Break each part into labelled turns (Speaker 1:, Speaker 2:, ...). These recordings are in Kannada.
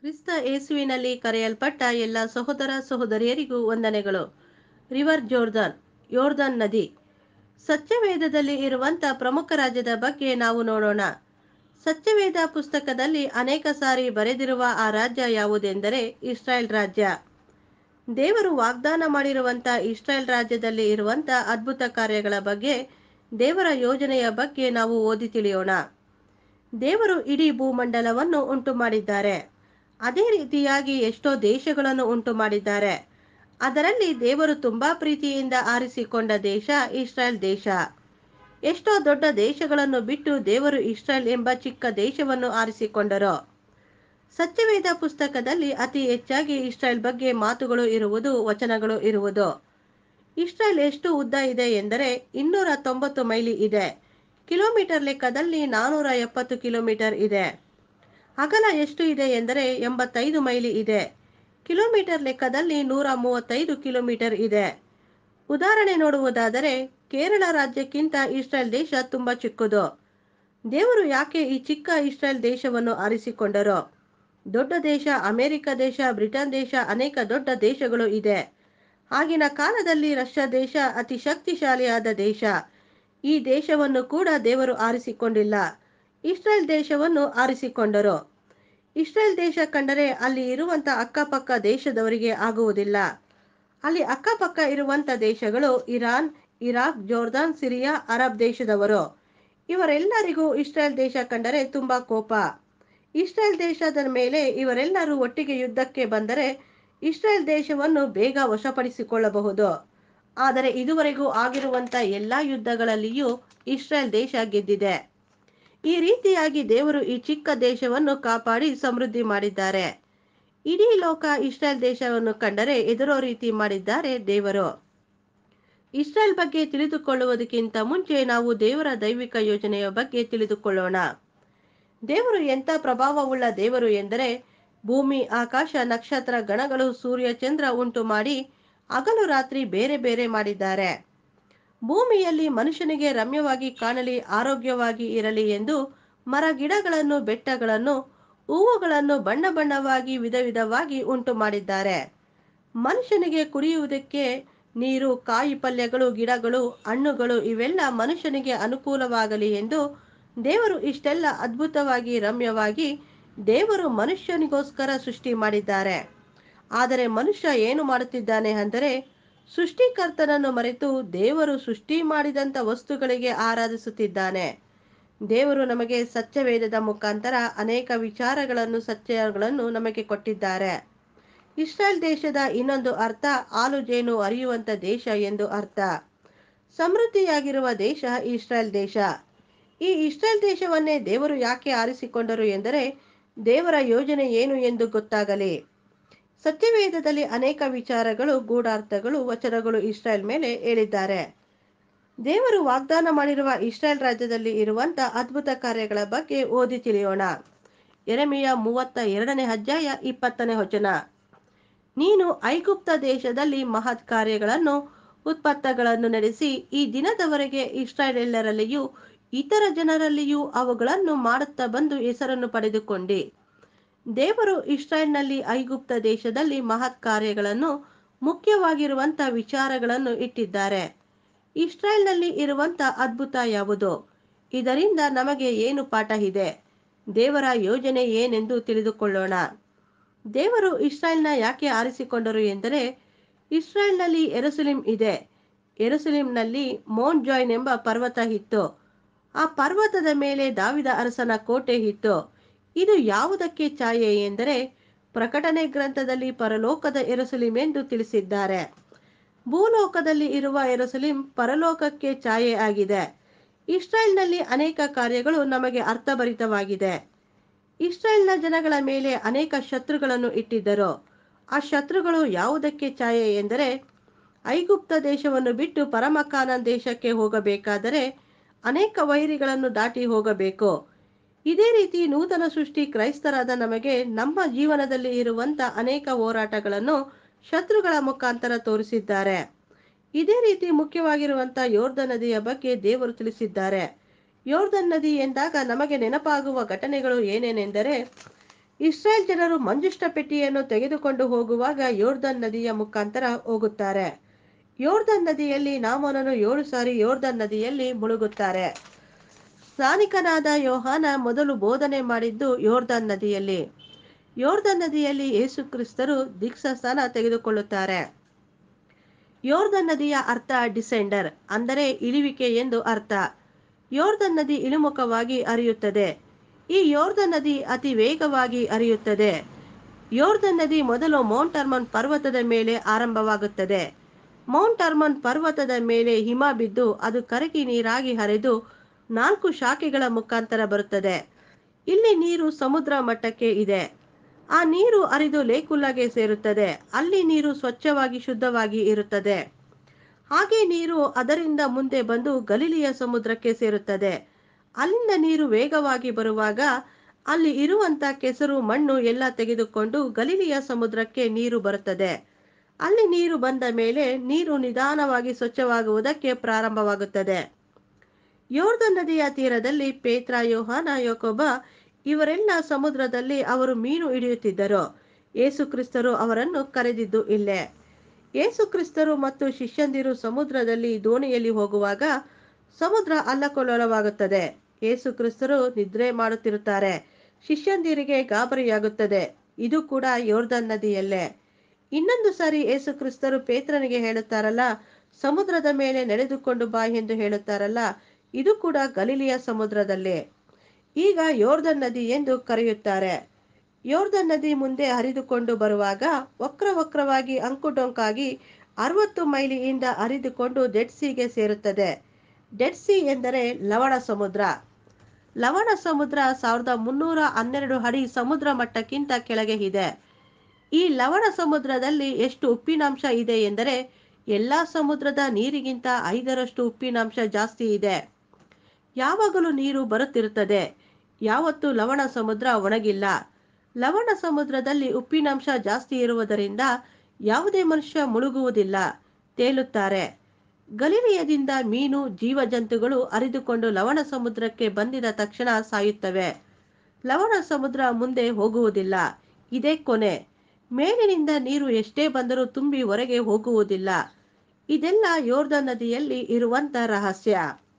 Speaker 1: ಕ್ರಿಸ್ತ ಯೇಸುವಿನಲ್ಲಿ ಕರೆಯಲ್ಪಟ್ಟ ಎಲ್ಲ ಸಹೋದರ ಸಹೋದರಿಯರಿಗೂ ವಂದನೆಗಳು ರಿವರ್ ಜೋರ್ದಾನ್ ಯೋರ್ದಾನ್ ನದಿ ಸತ್ಯವೇದದಲ್ಲಿ ಇರುವಂತ ಪ್ರಮುಖ ರಾಜ್ಯದ ಬಗ್ಗೆ ನಾವು ನೋಡೋಣ ಸತ್ಯವೇದ ಪುಸ್ತಕದಲ್ಲಿ ಅನೇಕ ಸಾರಿ ಬರೆದಿರುವ ಆ ರಾಜ್ಯ ಯಾವುದೆಂದರೆ ಇಸ್ರಾಯೇಲ್ ರಾಜ್ಯ ದೇವರು ವಾಗ್ದಾನ ಮಾಡಿರುವಂತ ಇಸ್ರಾಯೇಲ್ ರಾಜ್ಯದಲ್ಲಿ ಇರುವಂತ ಅದ್ಭುತ ಕಾರ್ಯಗಳ ಬಗ್ಗೆ ದೇವರ ಯೋಜನೆಯ ಬಗ್ಗೆ ನಾವು ಓದಿ ತಿಳಿಯೋಣ ದೇವರು ಇಡೀ ಭೂಮಂಡಲವನ್ನು ಉಂಟು ಮಾಡಿದ್ದಾರೆ ಅದೇ ರೀತಿಯಾಗಿ ಎಷ್ಟೋ ದೇಶಗಳನ್ನು ಉಂಟು ಮಾಡಿದ್ದಾರೆ ಅದರಲ್ಲಿ ದೇವರು ತುಂಬಾ ಪ್ರೀತಿಯಿಂದ ಆರಿಸಿಕೊಂಡ ದೇಶ ಇಸ್ರಾಯೇಲ್ ದೇಶ ಎಷ್ಟೋ ದೊಡ್ಡ ದೇಶಗಳನ್ನು ಬಿಟ್ಟು ದೇವರು ಇಸ್ರಾಯೇಲ್ ಎಂಬ ಚಿಕ್ಕ ದೇಶವನ್ನು ಆರಿಸಿಕೊಂಡರು ಸತ್ಯವೇದ ಪುಸ್ತಕದಲ್ಲಿ ಅತಿ ಹೆಚ್ಚಾಗಿ ಇಸ್ರಾಯೇಲ್ ಬಗ್ಗೆ ಮಾತುಗಳು ಇರುವುದು ವಚನಗಳು ಇರುವುದು ಇಸ್ರಾಯೇಲ್ ಎಷ್ಟು ಉದ್ದ ಇದೆ ಎಂದರೆ ಇನ್ನೂರ ತೊಂಬತ್ತು ಮೈಲಿ ಇದೆ ಕಿಲೋಮೀಟರ್ ಲೆಕ್ಕದಲ್ಲಿ ನಾನೂರ ಎಪ್ಪತ್ತು ಕಿಲೋಮೀಟರ್ ಇದೆ ಅಗಲ ಎಷ್ಟು ಇದೆ ಎಂದರೆ ಎಂಬತ್ತೈದು ಮೈಲಿ ಇದೆ ಕಿಲೋಮೀಟರ್ ಲೆಕ್ಕದಲ್ಲಿ ನೂರ ಮೂವತ್ತೈದು ಕಿಲೋಮೀಟರ್ ಇದೆ ಉದಾಹರಣೆ ನೋಡುವುದಾದರೆ ಕೇರಳ ರಾಜ್ಯಕ್ಕಿಂತ ಇಸ್ರಾಯೇಲ್ ದೇಶ ತುಂಬಾ ಚಿಕ್ಕದು ದೇವರು ಯಾಕೆ ಈ ಚಿಕ್ಕ ಇಸ್ರಾಯೇಲ್ ದೇಶವನ್ನು ಆರಿಸಿಕೊಂಡರು ದೊಡ್ಡ ದೇಶ ಅಮೆರಿಕ ದೇಶ ಬ್ರಿಟನ್ ದೇಶ ಅನೇಕ ದೊಡ್ಡ ದೇಶಗಳು ಇದೆ ಆಗಿನ ಕಾಲದಲ್ಲಿ ರಷ್ಯಾ ದೇಶ ಅತಿ ಶಕ್ತಿಶಾಲಿಯಾದ ದೇಶ ಈ ದೇಶವನ್ನು ಕೂಡ ದೇವರು ಆರಿಸಿಕೊಂಡಿಲ್ಲ ಇಸ್ರಾಯೇಲ್ ದೇಶವನ್ನು ಆರಿಸಿಕೊಂಡರು ಇಸ್ರೇಲ್ ದೇಶ ಕಂಡರೆ ಅಲ್ಲಿ ಇರುವಂತ ಅಕ್ಕಪಕ್ಕ ದೇಶದವರಿಗೆ ಆಗುವುದಿಲ್ಲ ಅಲ್ಲಿ ಅಕ್ಕಪಕ್ಕ ಇರುವಂತ ದೇಶಗಳು Iran Iraq Jordan Syria Arab ದೇಶದವರು ಇವರೆಲ್ಲರಿಗೂ ಇಸ್ರೇಲ್ ದೇಶ ಕಂಡರೆ ತುಂಬಾ ಕೋಪ ಇಸ್ರೇಲ್ ದೇಶದ ಮೇಲೆ ಇವರೆಲ್ಲರೂ ಒಟ್ಟಿಗೆ ಯುದ್ಧಕ್ಕೆ ಬಂದರೆ ಇಸ್ರೇಲ್ ದೇಶವನ್ನು ಬೇಗ ವಶಪಡಿಸಿಕೊಳ್ಳಬಹುದು ಆದರೆ ಇದುವರೆಗೂ ಆಗಿರುವಂತ ಎಲ್ಲಾ ಯುದ್ಧಗಳಲ್ಲಿಯೂ ಇಸ್ರೇಲ್ ದೇಶ ಗೆದ್ದಿದೆ ಈ ರೀತಿಯಾಗಿ ದೇವರು ಈ ಚಿಕ್ಕ ದೇಶವನ್ನು ಕಾಪಾಡಿ ಸಮೃದ್ಧಿ ಮಾಡಿದ್ದಾರೆ ಇಡೀ ಲೋಕ ಇಸ್ರೇಲ್ ದೇಶವನ್ನು ಕಂಡರೆ ಎದುರೋ ರೀತಿ ಮಾಡಿದ್ದಾರೆ ದೇವರು ಇಸ್ರೇಲ್ ಬಗ್ಗೆ ತಿಳಿದುಕೊಳ್ಳುವುದಕ್ಕಿಂತ ಮುಂಚೆ ನಾವು ದೇವರ ದೈವಿಕ ಯೋಜನೆಯ ಬಗ್ಗೆ ತಿಳಿದುಕೊಳ್ಳೋಣ ದೇವರು ಎಂಥ ಪ್ರಭಾವವುಳ್ಳ ದೇವರು ಎಂದರೆ ಭೂಮಿ ಆಕಾಶ ನಕ್ಷತ್ರ ಗಣಗಳು ಸೂರ್ಯ ಚಂದ್ರ ಉಂಟು ಮಾಡಿ ಹಗಲು ರಾತ್ರಿ ಬೇರೆ ಬೇರೆ ಮಾಡಿದ್ದಾರೆ ಭೂಮಿಯಲ್ಲಿ ಮನುಷ್ಯನಿಗೆ ರಮ್ಯವಾಗಿ ಕಾಣಲಿ ಆರೋಗ್ಯವಾಗಿ ಇರಲಿ ಎಂದು ಮರ ಗಿಡಗಳನ್ನು ಬೆಟ್ಟಗಳನ್ನು ಹೂವುಗಳನ್ನು ಬಣ್ಣ ಬಣ್ಣವಾಗಿ ವಿಧ ವಿಧವಾಗಿ ಉಂಟು ಮಾಡಿದ್ದಾರೆ ಮನುಷ್ಯನಿಗೆ ಕುಡಿಯುವುದಕ್ಕೆ ನೀರು ಕಾಯಿ ಪಲ್ಯಗಳು ಗಿಡಗಳು ಹಣ್ಣುಗಳು ಇವೆಲ್ಲ ಮನುಷ್ಯನಿಗೆ ಅನುಕೂಲವಾಗಲಿ ಎಂದು ದೇವರು ಇಷ್ಟೆಲ್ಲ ಅದ್ಭುತವಾಗಿ ರಮ್ಯವಾಗಿ ದೇವರು ಮನುಷ್ಯನಿಗೋಸ್ಕರ ಸೃಷ್ಟಿ ಮಾಡಿದ್ದಾರೆ ಆದರೆ ಮನುಷ್ಯ ಏನು ಮಾಡುತ್ತಿದ್ದಾನೆ ಅಂದರೆ ಸೃಷ್ಟಿಕರ್ತನನ್ನು ಮರೆತು ದೇವರು ಸೃಷ್ಟಿ ಮಾಡಿದಂಥ ವಸ್ತುಗಳಿಗೆ ಆರಾಧಿಸುತ್ತಿದ್ದಾನೆ ದೇವರು ನಮಗೆ ಸತ್ಯವೇದದ ಮುಖಾಂತರ ಅನೇಕ ವಿಚಾರಗಳನ್ನು ಸತ್ಯಗಳನ್ನು ನಮಗೆ ಕೊಟ್ಟಿದ್ದಾರೆ ಇಸ್ರೇಲ್ ದೇಶದ ಇನ್ನೊಂದು ಅರ್ಥ ಹಾಲು ಜೇನು ಹರಿಯುವಂತ ದೇಶ ಎಂದು ಅರ್ಥ ಸಮೃದ್ಧಿಯಾಗಿರುವ ದೇಶ ಇಸ್ರೇಲ್ ದೇಶ ಈ ಇಸ್ರೇಲ್ ದೇಶವನ್ನೇ ದೇವರು ಯಾಕೆ ಆರಿಸಿಕೊಂಡರು ಎಂದರೆ ದೇವರ ಯೋಜನೆ ಏನು ಎಂದು ಗೊತ್ತಾಗಲಿ ಸತ್ಯವೇದದಲ್ಲಿ ಅನೇಕ ವಿಚಾರಗಳು ಗೂಢಾರ್ಥಗಳು ವಚನಗಳು ಇಸ್ರೇಲ್ ಮೇಲೆ ಹೇಳಿದ್ದಾರೆ ದೇವರು ವಾಗ್ದಾನ ಮಾಡಿರುವ ಇಸ್ರೇಲ್ ರಾಜ್ಯದಲ್ಲಿ ಇರುವಂತ ಅದ್ಭುತ ಕಾರ್ಯಗಳ ಬಗ್ಗೆ ಓದಿ ತಿಳಿಯೋಣ ಎರೆಮಿಯ ಮೂವತ್ತ ಎರಡನೇ ಅಧ್ಯಾಯ ಇಪ್ಪತ್ತನೇ ವಚನ ನೀನು ಐಗುಪ್ತ ದೇಶದಲ್ಲಿ ಮಹತ್ ಕಾರ್ಯಗಳನ್ನು ಉತ್ಪತ್ತಗಳನ್ನು ನಡೆಸಿ ಈ ದಿನದವರೆಗೆ ಇಸ್ರಾಯೇಲ್ ಎಲ್ಲರಲ್ಲಿಯೂ ಇತರ ಜನರಲ್ಲಿಯೂ ಅವುಗಳನ್ನು ಮಾಡುತ್ತಾ ಬಂದು ಹೆಸರನ್ನು ಪಡೆದುಕೊಂಡಿ ದೇವರು ಇಸ್ರಾಯೇಲ್ನಲ್ಲಿ ಐಗುಪ್ತ ದೇಶದಲ್ಲಿ ಮಹತ್ ಕಾರ್ಯಗಳನ್ನು ಮುಖ್ಯವಾಗಿರುವಂತ ವಿಚಾರಗಳನ್ನು ಇಟ್ಟಿದ್ದಾರೆ ಇಸ್ರಾಯೇಲ್ನಲ್ಲಿ ಇರುವಂತ ಅದ್ಭುತ ಯಾವುದು ಇದರಿಂದ ನಮಗೆ ಏನು ಪಾಠ ಇದೆ ದೇವರ ಯೋಜನೆ ಏನೆಂದು ತಿಳಿದುಕೊಳ್ಳೋಣ ದೇವರು ಇಸ್ರಾಯೇಲ್ನ ಯಾಕೆ ಆರಿಸಿಕೊಂಡರು ಎಂದರೆ ಇಸ್ರಾಯೇಲ್ನಲ್ಲಿ ಎರುಸಲಿಂ ಇದೆ ಎರುಸಲಿಂನಲ್ಲಿ ಮೌಂಟ್ ಜಾಯ್ನ್ ಎಂಬ ಪರ್ವತ ಇತ್ತು ಆ ಪರ್ವತದ ಮೇಲೆ ದಾವಿದ ಅರಸನ ಕೋಟೆ ಇತ್ತು ಇದು ಯಾವುದಕ್ಕೆ ಛಾಯೆ ಎಂದರೆ ಪ್ರಕಟಣೆ ಗ್ರಂಥದಲ್ಲಿ ಪರಲೋಕದ ಎರುಸಲಿಂ ಎಂದು ತಿಳಿಸಿದ್ದಾರೆ ಭೂಲೋಕದಲ್ಲಿ ಇರುವ ಎರುಸಲಿಂ ಪರಲೋಕಕ್ಕೆ ಛಾಯೆ ಆಗಿದೆ ಇಸ್ರಾಯೇಲ್ನಲ್ಲಿ ಅನೇಕ ಕಾರ್ಯಗಳು ನಮಗೆ ಅರ್ಥಭರಿತವಾಗಿದೆ ಇಸ್ರಾಯೇಲ್ನ ಜನಗಳ ಮೇಲೆ ಅನೇಕ ಶತ್ರುಗಳನ್ನು ಇಟ್ಟಿದ್ದರು ಆ ಶತ್ರುಗಳು ಯಾವುದಕ್ಕೆ ಛಾಯೆ ಎಂದರೆ ಐಗುಪ್ತ ದೇಶವನ್ನು ಬಿಟ್ಟು ಪರಮಕಾನನ್ ದೇಶಕ್ಕೆ ಹೋಗಬೇಕಾದರೆ ಅನೇಕ ವೈರಿಗಳನ್ನು ದಾಟಿ ಹೋಗಬೇಕು ಇದೇ ರೀತಿ ನೂತನ ಸೃಷ್ಟಿ ಕ್ರೈಸ್ತರಾದ ನಮಗೆ ನಮ್ಮ ಜೀವನದಲ್ಲಿ ಇರುವಂತ ಅನೇಕ ಹೋರಾಟಗಳನ್ನು ಶತ್ರುಗಳ ಮುಖಾಂತರ ತೋರಿಸಿದ್ದಾರೆ ಇದೇ ರೀತಿ ಮುಖ್ಯವಾಗಿರುವಂತ ಯೋರ್ಧ ನದಿಯ ಬಗ್ಗೆ ದೇವರು ತಿಳಿಸಿದ್ದಾರೆ ಯೋರ್ಧನ್ ನದಿ ಎಂದಾಗ ನಮಗೆ ನೆನಪಾಗುವ ಘಟನೆಗಳು ಏನೇನೆಂದರೆ ಇಸ್ರಾಯೇಲ್ ಜನರು ಮಂಜುಷ್ಟ ಪೆಟ್ಟಿಯನ್ನು ತೆಗೆದುಕೊಂಡು ಹೋಗುವಾಗ ಯೋರ್ದನ್ ನದಿಯ ಮುಖಾಂತರ ಹೋಗುತ್ತಾರೆ ಯೋರ್ದನ್ ನದಿಯಲ್ಲಿ ನಾಮನನು ಏಳು ಸಾರಿ ಯೋರ್ದನ್ ನದಿಯಲ್ಲಿ ಮುಳುಗುತ್ತಾರೆ ಸ್ನಾನಿಕನಾದ ಯೋಹಾನ ಮೊದಲು ಬೋಧನೆ ಮಾಡಿದ್ದು ಯೋರ್ದನ್ ನದಿಯಲ್ಲಿ ಯೋರ್ದನ್ ನದಿಯಲ್ಲಿ ಯೇಸು ಕ್ರಿಸ್ತರು ದೀಕ್ಷಾಸ್ಥಾನ ತೆಗೆದುಕೊಳ್ಳುತ್ತಾರೆ ಯೋರ್ದನ್ ನದಿಯ ಅರ್ಥ ಡಿಸೆಂಡರ್ ಅಂದರೆ ಇಳಿವಿಕೆ ಎಂದು ಅರ್ಥ ಯೋರ್ದನ್ ನದಿ ಇಳಿಮುಖವಾಗಿ ಹರಿಯುತ್ತದೆ ಈ ಯೋರ್ದನ್ ನದಿ ಅತಿ ವೇಗವಾಗಿ ಹರಿಯುತ್ತದೆ ಯೋರ್ದನ್ ನದಿ ಮೊದಲು ಮೌಂಟ್ ಅರ್ಮನ್ ಪರ್ವತದ ಮೇಲೆ ಆರಂಭವಾಗುತ್ತದೆ ಮೌಂಟ್ ಅರ್ಮನ್ ಪರ್ವತದ ಮೇಲೆ ಹಿಮ ಬಿದ್ದು ಅದು ಕರಗಿ ನೀರಾಗಿ ಹರಿದು ನಾಲ್ಕು ಶಾಖೆಗಳ ಮುಖಾಂತರ ಬರುತ್ತದೆ ಇಲ್ಲಿ ನೀರು ಸಮುದ್ರ ಮಟ್ಟಕ್ಕೆ ಇದೆ ಆ ನೀರು ಹರಿದು ಲೇಕುಲ್ಲಾಗೆ ಸೇರುತ್ತದೆ ಅಲ್ಲಿ ನೀರು ಸ್ವಚ್ಛವಾಗಿ ಶುದ್ಧವಾಗಿ ಇರುತ್ತದೆ ಹಾಗೆ ನೀರು ಅದರಿಂದ ಮುಂದೆ ಬಂದು ಗಲಿಲಿಯ ಸಮುದ್ರಕ್ಕೆ ಸೇರುತ್ತದೆ ಅಲ್ಲಿಂದ ನೀರು ವೇಗವಾಗಿ ಬರುವಾಗ ಅಲ್ಲಿ ಇರುವಂತ ಕೆಸರು ಮಣ್ಣು ಎಲ್ಲ ತೆಗೆದುಕೊಂಡು ಗಲಿಲಿಯ ಸಮುದ್ರಕ್ಕೆ ನೀರು ಬರುತ್ತದೆ ಅಲ್ಲಿ ನೀರು ಬಂದ ಮೇಲೆ ನೀರು ನಿಧಾನವಾಗಿ ಸ್ವಚ್ಛವಾಗುವುದಕ್ಕೆ ಪ್ರಾರಂಭವಾಗುತ್ತದೆ ಯೋರ್ದನ್ ನದಿಯ ತೀರದಲ್ಲಿ ಪೇತ್ರ ಯೋಹಾನ ಯೋಕೊಬ ಇವರೆಲ್ಲ ಸಮುದ್ರದಲ್ಲಿ ಅವರು ಮೀನು ಹಿಡಿಯುತ್ತಿದ್ದರು ಯೇಸು ಕ್ರಿಸ್ತರು ಅವರನ್ನು ಕರೆದಿದ್ದು ಇಲ್ಲೇ ಯೇಸು ಕ್ರಿಸ್ತರು ಮತ್ತು ಶಿಷ್ಯಂದಿರು ಸಮುದ್ರದಲ್ಲಿ ದೋಣಿಯಲ್ಲಿ ಹೋಗುವಾಗ ಸಮುದ್ರ ಅಲ್ಲಕೊಲ್ಲಲವಾಗುತ್ತದೆ ಯೇಸು ಕ್ರಿಸ್ತರು ನಿದ್ರೆ ಮಾಡುತ್ತಿರುತ್ತಾರೆ ಶಿಷ್ಯಂದಿರಿಗೆ ಗಾಬರಿಯಾಗುತ್ತದೆ ಇದು ಕೂಡ ಯೋರ್ದನ್ ನದಿಯಲ್ಲೇ ಇನ್ನೊಂದು ಸಾರಿ ಯೇಸು ಕ್ರಿಸ್ತರು ಪೇತ್ರನಿಗೆ ಹೇಳುತ್ತಾರಲ್ಲ ಸಮುದ್ರದ ಮೇಲೆ ನಡೆದುಕೊಂಡು ಬಾ ಎಂದು ಹೇಳುತ್ತಾರಲ್ಲ ಇದು ಕೂಡ ಗಲಿಲಿಯ ಸಮುದ್ರದಲ್ಲಿ ಈಗ ಯೋರ್ದನ್ ನದಿ ಎಂದು ಕರೆಯುತ್ತಾರೆ ಯೋರ್ದನ್ ನದಿ ಮುಂದೆ ಹರಿದುಕೊಂಡು ಬರುವಾಗ ವಕ್ರ ವಕ್ರವಾಗಿ ಅಂಕುಡೊಂಕಾಗಿ ಅರವತ್ತು ಮೈಲಿಯಿಂದ ಹರಿದುಕೊಂಡು ಡೆಡ್ ಸಿಗೆ ಸೇರುತ್ತದೆ ಡೆಡ್ ಸಿ ಎಂದರೆ ಲವಣ ಸಮುದ್ರ ಲವಣ ಸಮುದ್ರ ಸಾವಿರದ ಮುನ್ನೂರ ಹನ್ನೆರಡು ಅಡಿ ಸಮುದ್ರ ಮಟ್ಟಕ್ಕಿಂತ ಕೆಳಗೆ ಇದೆ ಈ ಲವಣ ಸಮುದ್ರದಲ್ಲಿ ಎಷ್ಟು ಉಪ್ಪಿನಾಂಶ ಇದೆ ಎಂದರೆ ಎಲ್ಲಾ ಸಮುದ್ರದ ನೀರಿಗಿಂತ ಐದರಷ್ಟು ಉಪ್ಪಿನಾಂಶ ಜಾಸ್ತಿ ಇದೆ ಯಾವಾಗಲೂ ನೀರು ಬರುತ್ತಿರುತ್ತದೆ ಯಾವತ್ತೂ ಲವಣ ಸಮುದ್ರ ಒಣಗಿಲ್ಲ ಲವಣ ಸಮುದ್ರದಲ್ಲಿ ಉಪ್ಪಿನಾಂಶ ಜಾಸ್ತಿ ಇರುವುದರಿಂದ ಯಾವುದೇ ಮನುಷ್ಯ ಮುಳುಗುವುದಿಲ್ಲ ತೇಲುತ್ತಾರೆ ಗಲಿಲಿಯದಿಂದ ಮೀನು ಜೀವಜಂತುಗಳು ಹರಿದುಕೊಂಡು ಲವಣ ಸಮುದ್ರಕ್ಕೆ ಬಂದಿದ ತಕ್ಷಣ ಸಾಯುತ್ತವೆ ಲವಣ ಸಮುದ್ರ ಮುಂದೆ ಹೋಗುವುದಿಲ್ಲ ಇದೇ ಕೊನೆ ಮೇಲಿನಿಂದ ನೀರು ಎಷ್ಟೇ ಬಂದರೂ ತುಂಬಿ ಹೊರಗೆ ಹೋಗುವುದಿಲ್ಲ ಇದೆಲ್ಲ ಯೋರ್ದನ್ ನದಿಯಲ್ಲಿ ಇರುವಂತ ರಹಸ್ಯ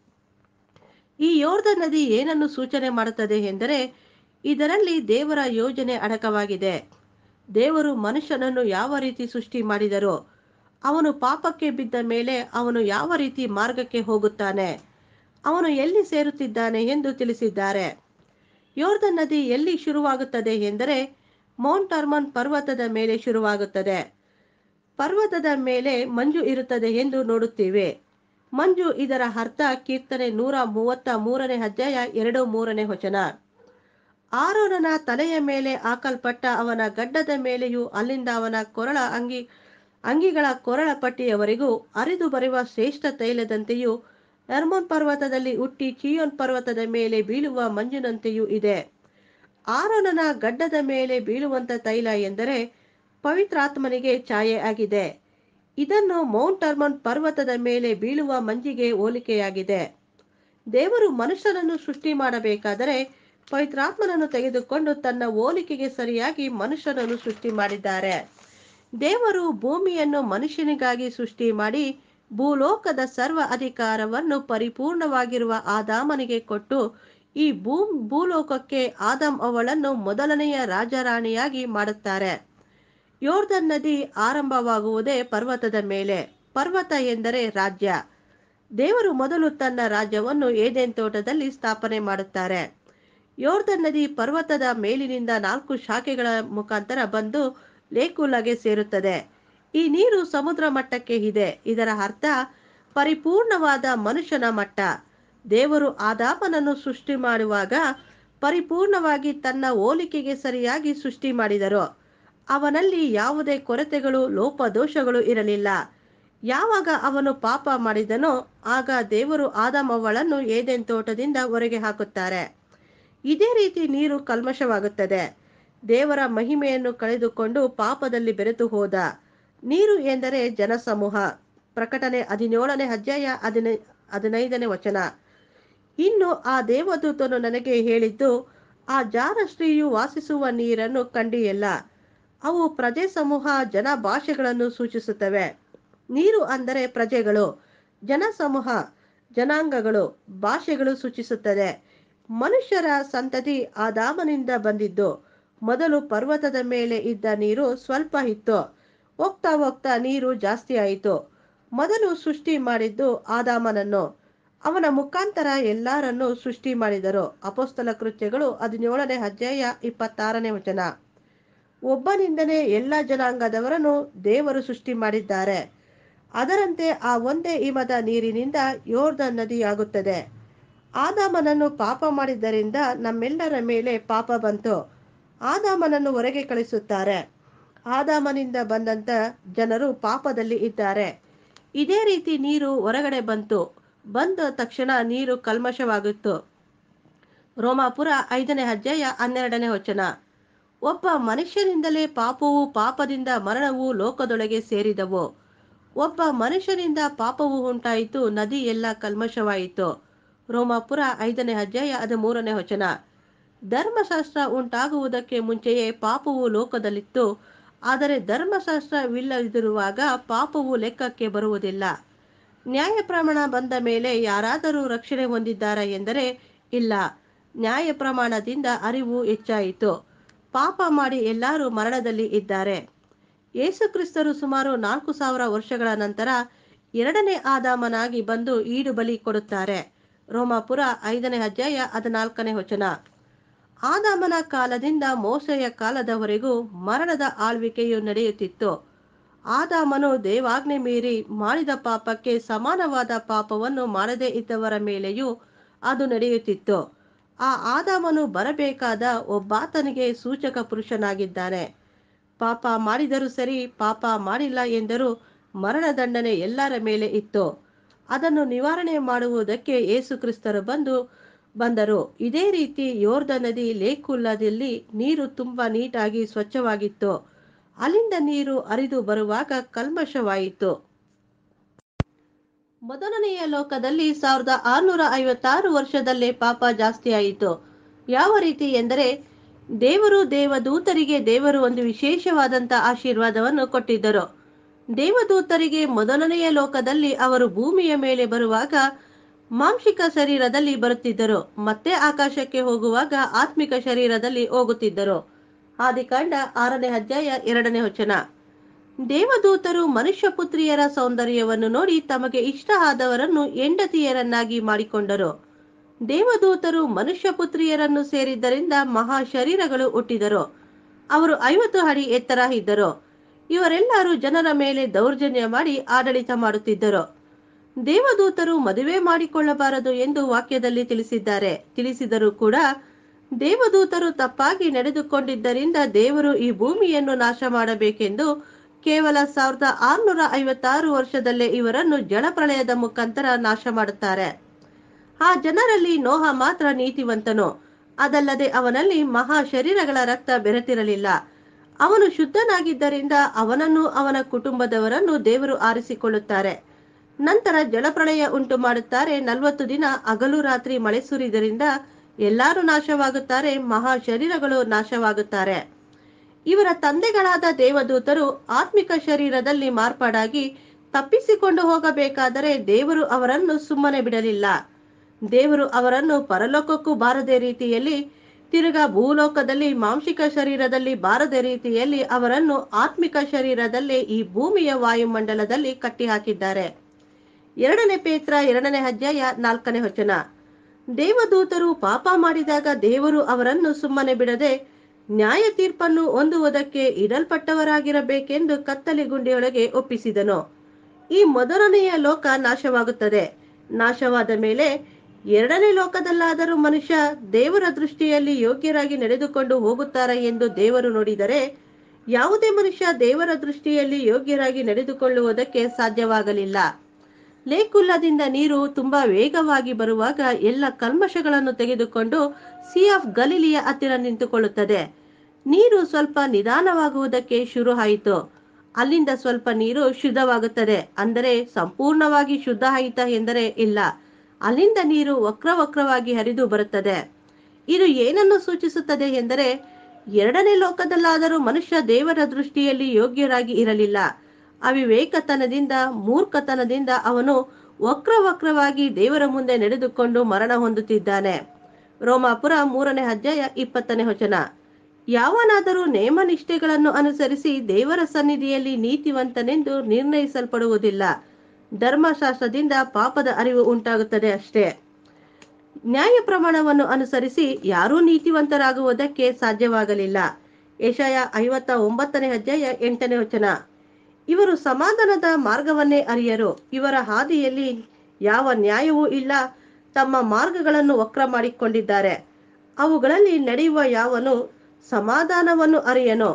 Speaker 1: ಈ ಯೋರ್ದನ್ ನದಿ ಏನನ್ನು ಸೂಚನೆ ಮಾಡುತ್ತದೆ ಎಂದರೆ ಇದರಲ್ಲಿ ದೇವರ ಯೋಜನೆ ಅಡಕವಾಗಿದೆ ದೇವರು ಮನುಷ್ಯನನ್ನು ಯಾವ ರೀತಿ ಸೃಷ್ಟಿ ಮಾಡಿದರೋ ಅವನು ಪಾಪಕ್ಕೆ ಬಿದ್ದ ಮೇಲೆ ಅವನು ಯಾವ ರೀತಿ ಮಾರ್ಗಕ್ಕೆ ಹೋಗುತ್ತಾನೆ ಅವನು ಎಲ್ಲಿ ಸೇರುತ್ತಿದ್ದಾನೆ ಎಂದು ತಿಳಿಸಿದ್ದಾರೆ ಯೋರ್ದನ್ ನದಿ ಎಲ್ಲಿ ಶುರುವಾಗುತ್ತದೆ ಎಂದರೆ ಮೌಂಟ್ ಅರ್ಮನ್ ಪರ್ವತದ ಮೇಲೆ ಶುರುವಾಗುತ್ತದೆ ಪರ್ವತದ ಮೇಲೆ ಮಂಜು ಇರುತ್ತದೆ ಎಂದು ನೋಡುತ್ತೇವೆ ಮಂಜು ಇದರ ಅರ್ಥ ಕೀರ್ತನೆ ನೂರ ಮೂವತ್ತ ಮೂರನೇ ಅಧ್ಯಾಯ ಎರಡು ಮೂರನೇ ವಚನ ಆರೋನನ ತಲೆಯ ಮೇಲೆ ಹಾಕಲ್ಪಟ್ಟ ಅವನ ಗಡ್ಡದ ಮೇಲೆಯೂ ಅಲ್ಲಿಂದ ಅವನ ಕೊರಳ ಅಂಗಿ ಅಂಗಿಗಳ ಕೊರಳ ಪಟ್ಟಿಯವರೆಗೂ ಹರಿದು ಬರುವ ಶ್ರೇಷ್ಠ ತೈಲದಂತೆಯೂ ನರ್ಮೋನ್ ಪರ್ವತದಲ್ಲಿ ಹುಟ್ಟಿ ಚಿಯೋನ್ ಪರ್ವತದ ಮೇಲೆ ಬೀಳುವ ಮಂಜಿನಂತೆಯೂ ಇದೆ ಆರೋನನ ಗಡ್ಡದ ಮೇಲೆ ಬೀಳುವಂತ ತೈಲ ಎಂದರೆ ಪವಿತ್ರಾತ್ಮನಿಗೆ ಛಾಯೆ ಆಗಿದೆ ಇದನ್ನು ಮೌಂಟ್ ಅರ್ಮನ್ ಪರ್ವತದ ಮೇಲೆ ಬೀಳುವ ಮಂಜಿಗೆ ಹೋಲಿಕೆಯಾಗಿದೆ ದೇವರು ಮನುಷ್ಯನನ್ನು ಸೃಷ್ಟಿ ಮಾಡಬೇಕಾದರೆ ಪವಿತ್ರಾತ್ಮನನ್ನು ತೆಗೆದುಕೊಂಡು ತನ್ನ ಹೋಲಿಕೆಗೆ ಸರಿಯಾಗಿ ಮನುಷ್ಯನನ್ನು ಸೃಷ್ಟಿ ಮಾಡಿದ್ದಾರೆ ದೇವರು ಭೂಮಿಯನ್ನು ಮನುಷ್ಯನಿಗಾಗಿ ಸೃಷ್ಟಿ ಮಾಡಿ ಭೂಲೋಕದ ಸರ್ವ ಅಧಿಕಾರವನ್ನು ಪರಿಪೂರ್ಣವಾಗಿರುವ ಆದಾಮನಿಗೆ ಕೊಟ್ಟು ಈ ಭೂ ಭೂಲೋಕಕ್ಕೆ ಆದಮ್ ಅವಳನ್ನು ಮೊದಲನೆಯ ರಾಜರಾಣಿಯಾಗಿ ಮಾಡುತ್ತಾರೆ ಯೋರ್ದನ್ ನದಿ ಆರಂಭವಾಗುವುದೇ ಪರ್ವತದ ಮೇಲೆ ಪರ್ವತ ಎಂದರೆ ರಾಜ್ಯ ದೇವರು ಮೊದಲು ತನ್ನ ರಾಜ್ಯವನ್ನು ಏದೇನ್ ತೋಟದಲ್ಲಿ ಸ್ಥಾಪನೆ ಮಾಡುತ್ತಾರೆ ಯೋರ್ದನ್ ನದಿ ಪರ್ವತದ ಮೇಲಿನಿಂದ ನಾಲ್ಕು ಶಾಖೆಗಳ ಮುಖಾಂತರ ಬಂದು ಲೇಕುಲಗೆ ಸೇರುತ್ತದೆ ಈ ನೀರು ಸಮುದ್ರ ಮಟ್ಟಕ್ಕೆ ಇದೆ ಇದರ ಅರ್ಥ ಪರಿಪೂರ್ಣವಾದ ಮನುಷ್ಯನ ಮಟ್ಟ ದೇವರು ಆದಾಮನನ್ನು ಸೃಷ್ಟಿ ಮಾಡುವಾಗ ಪರಿಪೂರ್ಣವಾಗಿ ತನ್ನ ಹೋಲಿಕೆಗೆ ಸರಿಯಾಗಿ ಸೃಷ್ಟಿ ಮಾಡಿದರು ಅವನಲ್ಲಿ ಯಾವುದೇ ಕೊರತೆಗಳು ಲೋಪದೋಷಗಳು ಇರಲಿಲ್ಲ ಯಾವಾಗ ಅವನು ಪಾಪ ಮಾಡಿದನೋ ಆಗ ದೇವರು ಆದಾಮ್ ಅವಳನ್ನು ಏದೆನ್ ತೋಟದಿಂದ ಹೊರಗೆ ಹಾಕುತ್ತಾರೆ ಇದೇ ರೀತಿ ನೀರು ಕಲ್ಮಶವಾಗುತ್ತದೆ ದೇವರ ಮಹಿಮೆಯನ್ನು ಕಳೆದುಕೊಂಡು ಪಾಪದಲ್ಲಿ ಬೆರೆತು ಹೋದ ನೀರು ಎಂದರೆ ಜನಸಮೂಹ ಪ್ರಕಟಣೆ ಹದಿನೇಳನೇ ಅಧ್ಯಾಯ ಹದಿನೈ ಹದಿನೈದನೇ ವಚನ ಇನ್ನು ಆ ದೇವದೂತನು ನನಗೆ ಹೇಳಿದ್ದು ಆ ಜಾರ ಸ್ತ್ರೀಯು ವಾಸಿಸುವ ನೀರನ್ನು ಕಂಡಿಯಲ್ಲ ಅವು ಪ್ರಜೆ ಸಮೂಹ ಜನ ಭಾಷೆಗಳನ್ನು ಸೂಚಿಸುತ್ತವೆ ನೀರು ಅಂದರೆ ಪ್ರಜೆಗಳು ಜನ ಸಮೂಹ ಜನಾಂಗಗಳು ಭಾಷೆಗಳು ಸೂಚಿಸುತ್ತದೆ ಮನುಷ್ಯರ ಸಂತತಿ ಆದಾಮನಿಂದ ಬಂದಿದ್ದು ಮೊದಲು ಪರ್ವತದ ಮೇಲೆ ಇದ್ದ ನೀರು ಸ್ವಲ್ಪ ಇತ್ತು ಹೋಗ್ತಾ ಹೋಗ್ತಾ ನೀರು ಜಾಸ್ತಿ ಆಯಿತು ಮೊದಲು ಸೃಷ್ಟಿ ಮಾಡಿದ್ದು ಆದಾಮನನ್ನು ಅವನ ಮುಖಾಂತರ ಎಲ್ಲರನ್ನು ಸೃಷ್ಟಿ ಮಾಡಿದರು ಅಪೋಸ್ತಲ ಕೃತ್ಯಗಳು ಹದಿನೇಳನೇ ಅಧ್ಯಾಯ ಇಪ್ಪತ್ತಾರನೇ ವಚನ ಒಬ್ಬನಿಂದನೇ ಎಲ್ಲ ಜನಾಂಗದವರನ್ನು ದೇವರು ಸೃಷ್ಟಿ ಮಾಡಿದ್ದಾರೆ ಅದರಂತೆ ಆ ಒಂದೇ ಹಿಮದ ನೀರಿನಿಂದ ಯೋರ್ದನ್ ನದಿಯಾಗುತ್ತದೆ ಆದಾಮನನ್ನು ಪಾಪ ಮಾಡಿದ್ದರಿಂದ ನಮ್ಮೆಲ್ಲರ ಮೇಲೆ ಪಾಪ ಬಂತು ಆದಾಮನನ್ನು ಹೊರಗೆ ಕಳಿಸುತ್ತಾರೆ ಆದಾಮನಿಂದ ಬಂದಂತ ಜನರು ಪಾಪದಲ್ಲಿ ಇದ್ದಾರೆ ಇದೇ ರೀತಿ ನೀರು ಹೊರಗಡೆ ಬಂತು ಬಂದ ತಕ್ಷಣ ನೀರು ಕಲ್ಮಶವಾಗಿತ್ತು ರೋಮಾಪುರ ಐದನೇ ಅಧ್ಯಾಯ ಹನ್ನೆರಡನೇ ವಚನ ಒಬ್ಬ ಮನುಷ್ಯನಿಂದಲೇ ಪಾಪವು ಪಾಪದಿಂದ ಮರಣವು ಲೋಕದೊಳಗೆ ಸೇರಿದವು ಒಬ್ಬ ಮನುಷ್ಯನಿಂದ ಪಾಪವು ಉಂಟಾಯಿತು ನದಿ ಎಲ್ಲ ಕಲ್ಮಶವಾಯಿತು ರೋಮಾಪುರ ಐದನೇ ಅಧ್ಯಾಯ ಹದಿಮೂರನೇ ವಚನ ಧರ್ಮಶಾಸ್ತ್ರ ಉಂಟಾಗುವುದಕ್ಕೆ ಮುಂಚೆಯೇ ಪಾಪವು ಲೋಕದಲ್ಲಿತ್ತು ಆದರೆ ಧರ್ಮಶಾಸ್ತ್ರವಿಲ್ಲದಿರುವಾಗ ಪಾಪವು ಲೆಕ್ಕಕ್ಕೆ ಬರುವುದಿಲ್ಲ ನ್ಯಾಯ ಪ್ರಮಾಣ ಬಂದ ಮೇಲೆ ಯಾರಾದರೂ ರಕ್ಷಣೆ ಹೊಂದಿದ್ದಾರಾ ಎಂದರೆ ಇಲ್ಲ ನ್ಯಾಯ ಪ್ರಮಾಣದಿಂದ ಅರಿವು ಹೆಚ್ಚಾಯಿತು ಪಾಪ ಮಾಡಿ ಎಲ್ಲರೂ ಮರಣದಲ್ಲಿ ಇದ್ದಾರೆ ಯೇಸುಕ್ರಿಸ್ತರು ಸುಮಾರು ನಾಲ್ಕು ಸಾವಿರ ವರ್ಷಗಳ ನಂತರ ಎರಡನೇ ಆದಾಮನಾಗಿ ಬಂದು ಈಡು ಬಲಿ ಕೊಡುತ್ತಾರೆ ರೋಮಾಪುರ ಐದನೇ ಅಧ್ಯಾಯ ಹದಿನಾಲ್ಕನೇ ವಚನ ಆದಾಮನ ಕಾಲದಿಂದ ಮೋಸೆಯ ಕಾಲದವರೆಗೂ ಮರಣದ ಆಳ್ವಿಕೆಯು ನಡೆಯುತ್ತಿತ್ತು ಆದಾಮನು ದೇವಾಜ್ಞೆ ಮೀರಿ ಮಾಡಿದ ಪಾಪಕ್ಕೆ ಸಮಾನವಾದ ಪಾಪವನ್ನು ಮಾಡದೇ ಇದ್ದವರ ಮೇಲೆಯೂ ಅದು ನಡೆಯುತ್ತಿತ್ತು ಆ ಆದಾಮನು ಬರಬೇಕಾದ ಒಬ್ಬಾತನಿಗೆ ಸೂಚಕ ಪುರುಷನಾಗಿದ್ದಾನೆ ಪಾಪ ಮಾಡಿದರೂ ಸರಿ ಪಾಪ ಮಾಡಿಲ್ಲ ಎಂದರೂ ಮರಣದಂಡನೆ ಎಲ್ಲರ ಮೇಲೆ ಇತ್ತು ಅದನ್ನು ನಿವಾರಣೆ ಮಾಡುವುದಕ್ಕೆ ಯೇಸುಕ್ರಿಸ್ತರು ಬಂದು ಬಂದರು ಇದೇ ರೀತಿ ಯೋರ್ದ ನದಿ ಲೇಕುಲ್ಲದಲ್ಲಿ ನೀರು ತುಂಬಾ ನೀಟಾಗಿ ಸ್ವಚ್ಛವಾಗಿತ್ತು ಅಲ್ಲಿಂದ ನೀರು ಹರಿದು ಬರುವಾಗ ಕಲ್ಮಶವಾಯಿತು ಮೊದಲನೆಯ ಲೋಕದಲ್ಲಿ ಸಾವಿರದ ಆರುನೂರ ಐವತ್ತಾರು ವರ್ಷದಲ್ಲೇ ಪಾಪ ಜಾಸ್ತಿ ಆಯಿತು ಯಾವ ರೀತಿ ಎಂದರೆ ದೇವರು ದೇವದೂತರಿಗೆ ದೇವರು ಒಂದು ವಿಶೇಷವಾದಂತ ಆಶೀರ್ವಾದವನ್ನು ಕೊಟ್ಟಿದ್ದರು ದೇವದೂತರಿಗೆ ಮೊದಲನೆಯ ಲೋಕದಲ್ಲಿ ಅವರು ಭೂಮಿಯ ಮೇಲೆ ಬರುವಾಗ ಮಾಂಸಿಕ ಶರೀರದಲ್ಲಿ ಬರುತ್ತಿದ್ದರು ಮತ್ತೆ ಆಕಾಶಕ್ಕೆ ಹೋಗುವಾಗ ಆತ್ಮಿಕ ಶರೀರದಲ್ಲಿ ಹೋಗುತ್ತಿದ್ದರು ಆದಿಕಾಂಡ ಆರನೇ ಅಧ್ಯಾಯ ಎರಡನೇ ವಚನ ದೇವದೂತರು ಮನುಷ್ಯ ಪುತ್ರಿಯರ ಸೌಂದರ್ಯವನ್ನು ನೋಡಿ ತಮಗೆ ಇಷ್ಟ ಆದವರನ್ನು ಹೆಂಡತಿಯರನ್ನಾಗಿ ಮಾಡಿಕೊಂಡರು ದೇವದೂತರು ಮನುಷ್ಯ ಪುತ್ರಿಯರನ್ನು ಸೇರಿದ್ದರಿಂದ ಮಹಾ ಶರೀರಗಳು ಹುಟ್ಟಿದರು ಅವರು ಐವತ್ತು ಅಡಿ ಎತ್ತರ ಇದ್ದರು ಇವರೆಲ್ಲರೂ ಜನರ ಮೇಲೆ ದೌರ್ಜನ್ಯ ಮಾಡಿ ಆಡಳಿತ ಮಾಡುತ್ತಿದ್ದರು ದೇವದೂತರು ಮದುವೆ ಮಾಡಿಕೊಳ್ಳಬಾರದು ಎಂದು ವಾಕ್ಯದಲ್ಲಿ ತಿಳಿಸಿದ್ದಾರೆ ತಿಳಿಸಿದರೂ ಕೂಡ ದೇವದೂತರು ತಪ್ಪಾಗಿ ನಡೆದುಕೊಂಡಿದ್ದರಿಂದ ದೇವರು ಈ ಭೂಮಿಯನ್ನು ನಾಶ ಮಾಡಬೇಕೆಂದು ಕೇವಲ ಸಾವಿರದ ಆರುನೂರ ಐವತ್ತಾರು ವರ್ಷದಲ್ಲೇ ಇವರನ್ನು ಜಲಪ್ರಳಯದ ಮುಖಾಂತರ ನಾಶ ಮಾಡುತ್ತಾರೆ ಆ ಜನರಲ್ಲಿ ನೋಹ ಮಾತ್ರ ನೀತಿವಂತನು ಅದಲ್ಲದೆ ಅವನಲ್ಲಿ ಮಹಾ ಶರೀರಗಳ ರಕ್ತ ಬೆರೆತಿರಲಿಲ್ಲ ಅವನು ಶುದ್ಧನಾಗಿದ್ದರಿಂದ ಅವನನ್ನು ಅವನ ಕುಟುಂಬದವರನ್ನು ದೇವರು ಆರಿಸಿಕೊಳ್ಳುತ್ತಾರೆ ನಂತರ ಜಲಪ್ರಳಯ ಉಂಟು ಮಾಡುತ್ತಾರೆ ನಲವತ್ತು ದಿನ ಹಗಲು ರಾತ್ರಿ ಮಳೆ ಸುರಿದರಿಂದ ಎಲ್ಲರೂ ನಾಶವಾಗುತ್ತಾರೆ ಮಹಾ ಶರೀರಗಳು ನಾಶವಾಗುತ್ತಾರೆ ಇವರ ತಂದೆಗಳಾದ ದೇವದೂತರು ಆತ್ಮಿಕ ಶರೀರದಲ್ಲಿ ಮಾರ್ಪಾಡಾಗಿ ತಪ್ಪಿಸಿಕೊಂಡು ಹೋಗಬೇಕಾದರೆ ದೇವರು ಅವರನ್ನು ಸುಮ್ಮನೆ ಬಿಡಲಿಲ್ಲ ದೇವರು ಅವರನ್ನು ಪರಲೋಕಕ್ಕೂ ಬಾರದೆ ರೀತಿಯಲ್ಲಿ ತಿರುಗಾ ಭೂಲೋಕದಲ್ಲಿ ಮಾಂಸಿಕ ಶರೀರದಲ್ಲಿ ಬಾರದೆ ರೀತಿಯಲ್ಲಿ ಅವರನ್ನು ಆತ್ಮಿಕ ಶರೀರದಲ್ಲೇ ಈ ಭೂಮಿಯ ವಾಯುಮಂಡಲದಲ್ಲಿ ಕಟ್ಟಿಹಾಕಿದ್ದಾರೆ ಎರಡನೇ ಪೇತ್ರ ಎರಡನೇ ಅಧ್ಯಾಯ ನಾಲ್ಕನೇ ವಚನ ದೇವದೂತರು ಪಾಪ ಮಾಡಿದಾಗ ದೇವರು ಅವರನ್ನು ಸುಮ್ಮನೆ ಬಿಡದೆ ನ್ಯಾಯ ತೀರ್ಪನ್ನು ಹೊಂದುವುದಕ್ಕೆ ಇಡಲ್ಪಟ್ಟವರಾಗಿರಬೇಕೆಂದು ಕತ್ತಲೆ ಗುಂಡಿಯೊಳಗೆ ಒಪ್ಪಿಸಿದನು ಈ ಮೊದಲನೆಯ ಲೋಕ ನಾಶವಾಗುತ್ತದೆ ನಾಶವಾದ ಮೇಲೆ ಎರಡನೇ ಲೋಕದಲ್ಲಾದರೂ ಮನುಷ್ಯ ದೇವರ ದೃಷ್ಟಿಯಲ್ಲಿ ಯೋಗ್ಯರಾಗಿ ನಡೆದುಕೊಂಡು ಹೋಗುತ್ತಾರೆ ಎಂದು ದೇವರು ನೋಡಿದರೆ ಯಾವುದೇ ಮನುಷ್ಯ ದೇವರ ದೃಷ್ಟಿಯಲ್ಲಿ ಯೋಗ್ಯರಾಗಿ ನಡೆದುಕೊಳ್ಳುವುದಕ್ಕೆ ಸಾಧ್ಯವಾಗಲಿಲ್ಲ ಲೇಕುಲ್ಲದಿಂದ ನೀರು ತುಂಬಾ ವೇಗವಾಗಿ ಬರುವಾಗ ಎಲ್ಲ ಕಲ್ಮಶಗಳನ್ನು ತೆಗೆದುಕೊಂಡು ಸಿ ಆಫ್ ಗಲಿಲಿಯ ಹತ್ತಿರ ನಿಂತುಕೊಳ್ಳುತ್ತದೆ ನೀರು ಸ್ವಲ್ಪ ನಿಧಾನವಾಗುವುದಕ್ಕೆ ಶುರು ಆಯಿತು ಅಲ್ಲಿಂದ ಸ್ವಲ್ಪ ನೀರು ಶುದ್ಧವಾಗುತ್ತದೆ ಅಂದರೆ ಸಂಪೂರ್ಣವಾಗಿ ಶುದ್ಧ ಆಯಿತಾ ಎಂದರೆ ಇಲ್ಲ ಅಲ್ಲಿಂದ ನೀರು ವಕ್ರ ವಕ್ರವಾಗಿ ಹರಿದು ಬರುತ್ತದೆ ಇದು ಏನನ್ನು ಸೂಚಿಸುತ್ತದೆ ಎಂದರೆ ಎರಡನೇ ಲೋಕದಲ್ಲಾದರೂ ಮನುಷ್ಯ ದೇವರ ದೃಷ್ಟಿಯಲ್ಲಿ ಯೋಗ್ಯರಾಗಿ ಇರಲಿಲ್ಲ ಅವಿವೇಕತನದಿಂದ ಮೂರ್ಖತನದಿಂದ ಅವನು ವಕ್ರ ವಕ್ರವಾಗಿ ದೇವರ ಮುಂದೆ ನಡೆದುಕೊಂಡು ಮರಣ ಹೊಂದುತ್ತಿದ್ದಾನೆ ರೋಮಾಪುರ ಮೂರನೇ ಅಧ್ಯಾಯ ಇಪ್ಪತ್ತನೇ ವಚನ ಯಾವನಾದರೂ ನೇಮ ನಿಷ್ಠೆಗಳನ್ನು ಅನುಸರಿಸಿ ದೇವರ ಸನ್ನಿಧಿಯಲ್ಲಿ ನೀತಿವಂತನೆಂದು ನಿರ್ಣಯಿಸಲ್ಪಡುವುದಿಲ್ಲ ಧರ್ಮಶಾಸ್ತ್ರದಿಂದ ಪಾಪದ ಅರಿವು ಉಂಟಾಗುತ್ತದೆ ಅಷ್ಟೇ ನ್ಯಾಯ ಪ್ರಮಾಣವನ್ನು ಅನುಸರಿಸಿ ಯಾರೂ ನೀತಿವಂತರಾಗುವುದಕ್ಕೆ ಸಾಧ್ಯವಾಗಲಿಲ್ಲ ಯಶಯ ಐವತ್ತ ಒಂಬತ್ತನೇ ಅಧ್ಯಾಯ ಎಂಟನೇ ವಚನ ಇವರು ಸಮಾಧಾನದ ಮಾರ್ಗವನ್ನೇ ಅರಿಯರು ಇವರ ಹಾದಿಯಲ್ಲಿ ಯಾವ ನ್ಯಾಯವೂ ಇಲ್ಲ ತಮ್ಮ ಮಾರ್ಗಗಳನ್ನು ವಕ್ರ ಮಾಡಿಕೊಂಡಿದ್ದಾರೆ ಅವುಗಳಲ್ಲಿ ನಡೆಯುವ ಯಾವನು ಸಮಾಧಾನವನ್ನು ಅರಿಯನು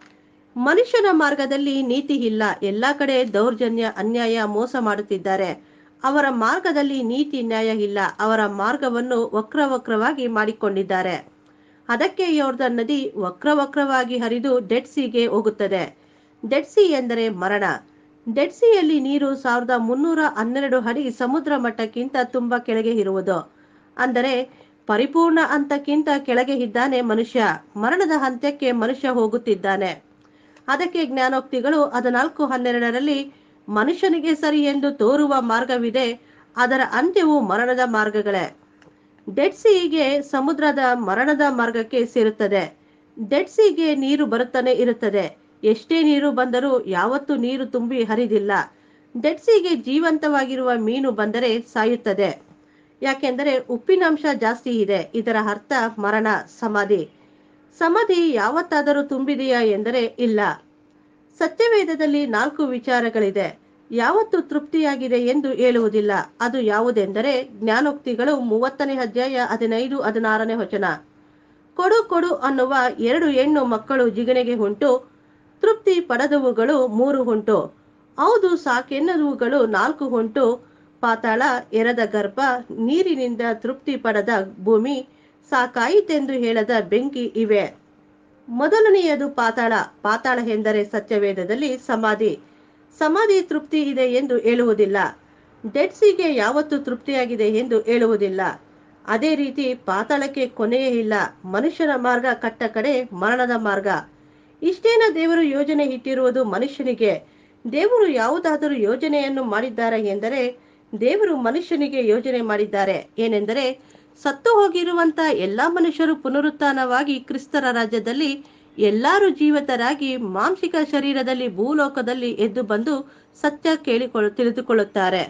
Speaker 1: ಮನುಷ್ಯನ ಮಾರ್ಗದಲ್ಲಿ ನೀತಿ ಇಲ್ಲ ಎಲ್ಲ ಕಡೆ ದೌರ್ಜನ್ಯ ಅನ್ಯಾಯ ಮೋಸ ಮಾಡುತ್ತಿದ್ದಾರೆ ಅವರ ಮಾರ್ಗದಲ್ಲಿ ನೀತಿ ನ್ಯಾಯ ಇಲ್ಲ ಅವರ ಮಾರ್ಗವನ್ನು ವಕ್ರ ವಕ್ರವಾಗಿ ಮಾಡಿಕೊಂಡಿದ್ದಾರೆ ಅದಕ್ಕೆ ಯೋರ್ದನ್ ನದಿ ವಕ್ರ ವಕ್ರವಾಗಿ ಹರಿದು ಡೆಡ್ ಸಿಗೆ ಹೋಗುತ್ತದೆ ಡೆಡ್ ಸಿ ಎಂದರೆ ಮರಣ ಡೆಡ್ ಸಿಯಲ್ಲಿ ನೀರು ಸಾವಿರದ ಮುನ್ನೂರ ಹನ್ನೆರಡು ಅಡಿ ಸಮುದ್ರ ಮಟ್ಟಕ್ಕಿಂತ ತುಂಬಾ ಕೆಳಗೆ ಇರುವುದು ಅಂದರೆ ಪರಿಪೂರ್ಣ ಹಂತಕ್ಕಿಂತ ಕೆಳಗೆ ಇದ್ದಾನೆ ಮನುಷ್ಯ ಮರಣದ ಹಂತಕ್ಕೆ ಮನುಷ್ಯ ಹೋಗುತ್ತಿದ್ದಾನೆ ಅದಕ್ಕೆ ಜ್ಞಾನೋಕ್ತಿಗಳು ಹದಿನಾಲ್ಕು ಹನ್ನೆರಡರಲ್ಲಿ ಮನುಷ್ಯನಿಗೆ ಸರಿ ಎಂದು ತೋರುವ ಮಾರ್ಗವಿದೆ ಅದರ ಅಂತ್ಯವು ಮರಣದ ಮಾರ್ಗಗಳೇ ಡೆಡ್ ಸಿಗೆ ಸಮುದ್ರದ ಮರಣದ ಮಾರ್ಗಕ್ಕೆ ಸೇರುತ್ತದೆ ಡೆಡ್ ಸಿಗೆ ನೀರು ಬರುತ್ತಾನೆ ಇರುತ್ತದೆ ಎಷ್ಟೇ ನೀರು ಬಂದರೂ ಯಾವತ್ತೂ ನೀರು ತುಂಬಿ ಹರಿದಿಲ್ಲ ಡೆಡ್ ಸಿಗೆ ಜೀವಂತವಾಗಿರುವ ಮೀನು ಬಂದರೆ ಸಾಯುತ್ತದೆ ಯಾಕೆಂದರೆ ಉಪ್ಪಿನಂಶ ಜಾಸ್ತಿ ಇದೆ ಇದರ ಅರ್ಥ ಮರಣ ಸಮಾಧಿ ಸಮಾಧಿ ಯಾವತ್ತಾದರೂ ತುಂಬಿದೆಯಾ ಎಂದರೆ ಇಲ್ಲ ಸತ್ಯವೇದದಲ್ಲಿ ನಾಲ್ಕು ವಿಚಾರಗಳಿದೆ ಯಾವತ್ತು ತೃಪ್ತಿಯಾಗಿದೆ ಎಂದು ಹೇಳುವುದಿಲ್ಲ ಅದು ಯಾವುದೆಂದರೆ ಜ್ಞಾನೋಕ್ತಿಗಳು ಮೂವತ್ತನೇ ಅಧ್ಯಾಯ ಹದಿನೈದು ಹದಿನಾರನೇ ವಚನ ಕೊಡು ಕೊಡು ಅನ್ನುವ ಎರಡು ಹೆಣ್ಣು ಮಕ್ಕಳು ಜಿಗಣೆಗೆ ಉಂಟು ತೃಪ್ತಿ ಪಡೆದವುಗಳು ಮೂರು ಉಂಟು ಹೌದು ಸಾಕೆನ್ನುವುಗಳು ನಾಲ್ಕು ಉಂಟು ಪಾತಾಳ ಎರದ ಗರ್ಭ ನೀರಿನಿಂದ ತೃಪ್ತಿ ಪಡೆದ ಭೂಮಿ ಸಾಕಾಯಿತೆಂದು ಹೇಳದ ಬೆಂಕಿ ಇವೆ ಮೊದಲನೆಯದು ಪಾತಾಳ ಪಾತಾಳ ಎಂದರೆ ಸತ್ಯವೇದದಲ್ಲಿ ಸಮಾಧಿ ಸಮಾಧಿ ತೃಪ್ತಿ ಇದೆ ಎಂದು ಹೇಳುವುದಿಲ್ಲ ಡೆಡ್ ಸಿಗೆ ಯಾವತ್ತು ತೃಪ್ತಿಯಾಗಿದೆ ಎಂದು ಹೇಳುವುದಿಲ್ಲ ಅದೇ ರೀತಿ ಪಾತಾಳಕ್ಕೆ ಕೊನೆಯೇ ಇಲ್ಲ ಮನುಷ್ಯನ ಮಾರ್ಗ ಕಟ್ಟ ಕಡೆ ಮರಣದ ಮಾರ್ಗ ಇಷ್ಟೇನ ದೇವರು ಯೋಜನೆ ಇಟ್ಟಿರುವುದು ಮನುಷ್ಯನಿಗೆ ದೇವರು ಯಾವುದಾದರೂ ಯೋಜನೆಯನ್ನು ಮಾಡಿದ್ದಾರೆ ಎಂದರೆ ದೇವರು ಮನುಷ್ಯನಿಗೆ ಯೋಜನೆ ಮಾಡಿದ್ದಾರೆ ಏನೆಂದರೆ ಸತ್ತು ಹೋಗಿರುವಂತ ಎಲ್ಲಾ ಮನುಷ್ಯರು ಪುನರುತ್ಥಾನವಾಗಿ ಕ್ರಿಸ್ತರ ರಾಜ್ಯದಲ್ಲಿ ಎಲ್ಲರೂ ಜೀವಿತರಾಗಿ ಮಾಂಸಿಕ ಶರೀರದಲ್ಲಿ ಭೂಲೋಕದಲ್ಲಿ ಎದ್ದು ಬಂದು ಸತ್ಯ ಕೇಳಿಕೊಳ್ಳು ತಿಳಿದುಕೊಳ್ಳುತ್ತಾರೆ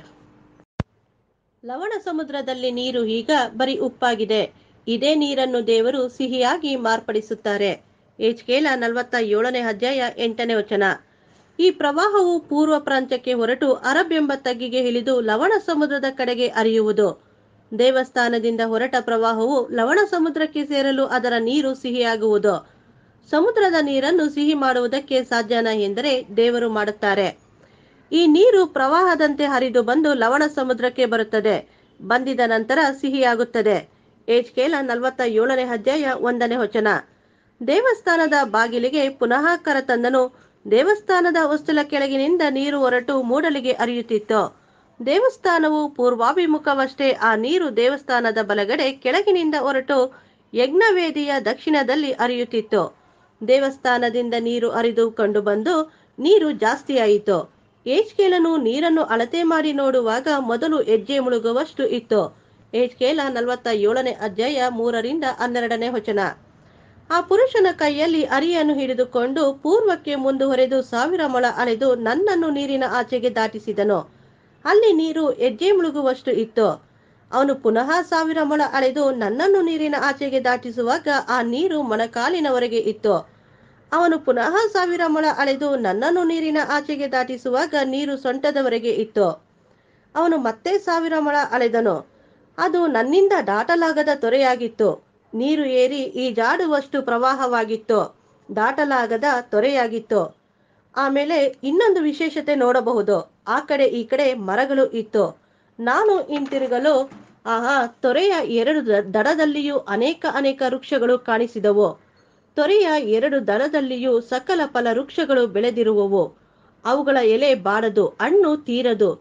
Speaker 1: ಲವಣ ಸಮುದ್ರದಲ್ಲಿ ನೀರು ಈಗ ಬರೀ ಉಪ್ಪಾಗಿದೆ ಇದೇ ನೀರನ್ನು ದೇವರು ಸಿಹಿಯಾಗಿ ಮಾರ್ಪಡಿಸುತ್ತಾರೆ ಏಜ್ಕೇಲ ನಲವತ್ತ ಏಳನೇ ಅಧ್ಯಾಯ ಎಂಟನೇ ವಚನ ಈ ಪ್ರವಾಹವು ಪೂರ್ವ ಪ್ರಾಂತ್ಯಕ್ಕೆ ಹೊರಟು ಅರಬ್ ಎಂಬ ತಗ್ಗಿಗೆ ಇಳಿದು ಲವಣ ಸಮುದ್ರದ ಕಡೆಗೆ ಹರಿಯುವುದು ದೇವಸ್ಥಾನದಿಂದ ಹೊರಟ ಪ್ರವಾಹವು ಲವಣ ಸಮುದ್ರಕ್ಕೆ ಸೇರಲು ಅದರ ನೀರು ಸಿಹಿಯಾಗುವುದು ಸಮುದ್ರದ ನೀರನ್ನು ಸಿಹಿ ಮಾಡುವುದಕ್ಕೆ ಸಾಧ್ಯನಾ ಎಂದರೆ ದೇವರು ಮಾಡುತ್ತಾರೆ ಈ ನೀರು ಪ್ರವಾಹದಂತೆ ಹರಿದು ಬಂದು ಲವಣ ಸಮುದ್ರಕ್ಕೆ ಬರುತ್ತದೆ ಬಂದಿದ ನಂತರ ಸಿಹಿಯಾಗುತ್ತದೆ ಏಜ್ಕೇಲ ನಲವತ್ತ ಏಳನೇ ಅಧ್ಯಾಯ ಒಂದನೇ ವಚನ ದೇವಸ್ಥಾನದ ಬಾಗಿಲಿಗೆ ಪುನಃ ಕರತಂದನು ದೇವಸ್ಥಾನದ ಹೊಸ್ತಲ ಕೆಳಗಿನಿಂದ ನೀರು ಹೊರಟು ಮೂಡಲಿಗೆ ಹರಿಯುತ್ತಿತ್ತು ದೇವಸ್ಥಾನವು ಪೂರ್ವಾಭಿಮುಖವಷ್ಟೇ ಆ ನೀರು ದೇವಸ್ಥಾನದ ಬಲಗಡೆ ಕೆಳಗಿನಿಂದ ಹೊರಟು ಯಜ್ಞವೇದಿಯ ದಕ್ಷಿಣದಲ್ಲಿ ಹರಿಯುತ್ತಿತ್ತು ದೇವಸ್ಥಾನದಿಂದ ನೀರು ಹರಿದು ಕಂಡುಬಂದು ನೀರು ಜಾಸ್ತಿಯಾಯಿತು ಏಜ್ಕೇಲನು ನೀರನ್ನು ಅಳತೆ ಮಾಡಿ ನೋಡುವಾಗ ಮೊದಲು ಹೆಜ್ಜೆ ಮುಳುಗುವಷ್ಟು ಇತ್ತು ಏಜ್ಕೇಲ ನಲವತ್ತ ಏಳನೇ ಅಧ್ಯಾಯ ಮೂರರಿಂದ ಹನ್ನೆರಡನೇ ವಚನ ಆ ಪುರುಷನ ಕೈಯಲ್ಲಿ ಅರಿಯನ್ನು ಹಿಡಿದುಕೊಂಡು ಪೂರ್ವಕ್ಕೆ ಮುಂದುವರೆದು ಸಾವಿರ ಮೊಳ ಅಳೆದು ನನ್ನನ್ನು ನೀರಿನ ಆಚೆಗೆ ದಾಟಿಸಿದನು ಅಲ್ಲಿ ನೀರು ಹೆಜ್ಜೆ ಮುಳುಗುವಷ್ಟು ಇತ್ತು ಅವನು ಪುನಃ ಸಾವಿರ ಮೊಳ ಅಳೆದು ನನ್ನನ್ನು ನೀರಿನ ಆಚೆಗೆ ದಾಟಿಸುವಾಗ ಆ ನೀರು ಮೊಣಕಾಲಿನವರೆಗೆ ಇತ್ತು ಅವನು ಪುನಃ ಸಾವಿರ ಮೊಳ ಅಳೆದು ನನ್ನನ್ನು ನೀರಿನ ಆಚೆಗೆ ದಾಟಿಸುವಾಗ ನೀರು ಸೊಂಟದವರೆಗೆ ಇತ್ತು ಅವನು ಮತ್ತೆ ಸಾವಿರ ಮೊಳ ಅಳೆದನು ಅದು ನನ್ನಿಂದ ದಾಟಲಾಗದ ತೊರೆಯಾಗಿತ್ತು ನೀರು ಏರಿ ಈ ಜಾಡುವಷ್ಟು ಪ್ರವಾಹವಾಗಿತ್ತು ದಾಟಲಾಗದ ತೊರೆಯಾಗಿತ್ತು ಆಮೇಲೆ ಇನ್ನೊಂದು ವಿಶೇಷತೆ ನೋಡಬಹುದು ಆ ಕಡೆ ಈ ಕಡೆ ಮರಗಳು ಇತ್ತು ನಾನು ಹಿಂತಿರುಗಲು ಆಹಾ ತೊರೆಯ ಎರಡು ದ- ದಡದಲ್ಲಿಯೂ ಅನೇಕ ಅನೇಕ ವೃಕ್ಷಗಳು ಕಾಣಿಸಿದವು ತೊರೆಯ ಎರಡು ದಡದಲ್ಲಿಯೂ ಸಕಲ ಫಲ ವೃಕ್ಷಗಳು ಬೆಳೆದಿರುವವು ಅವುಗಳ ಎಲೆ ಬಾಡದು ಹಣ್ಣು ತೀರದು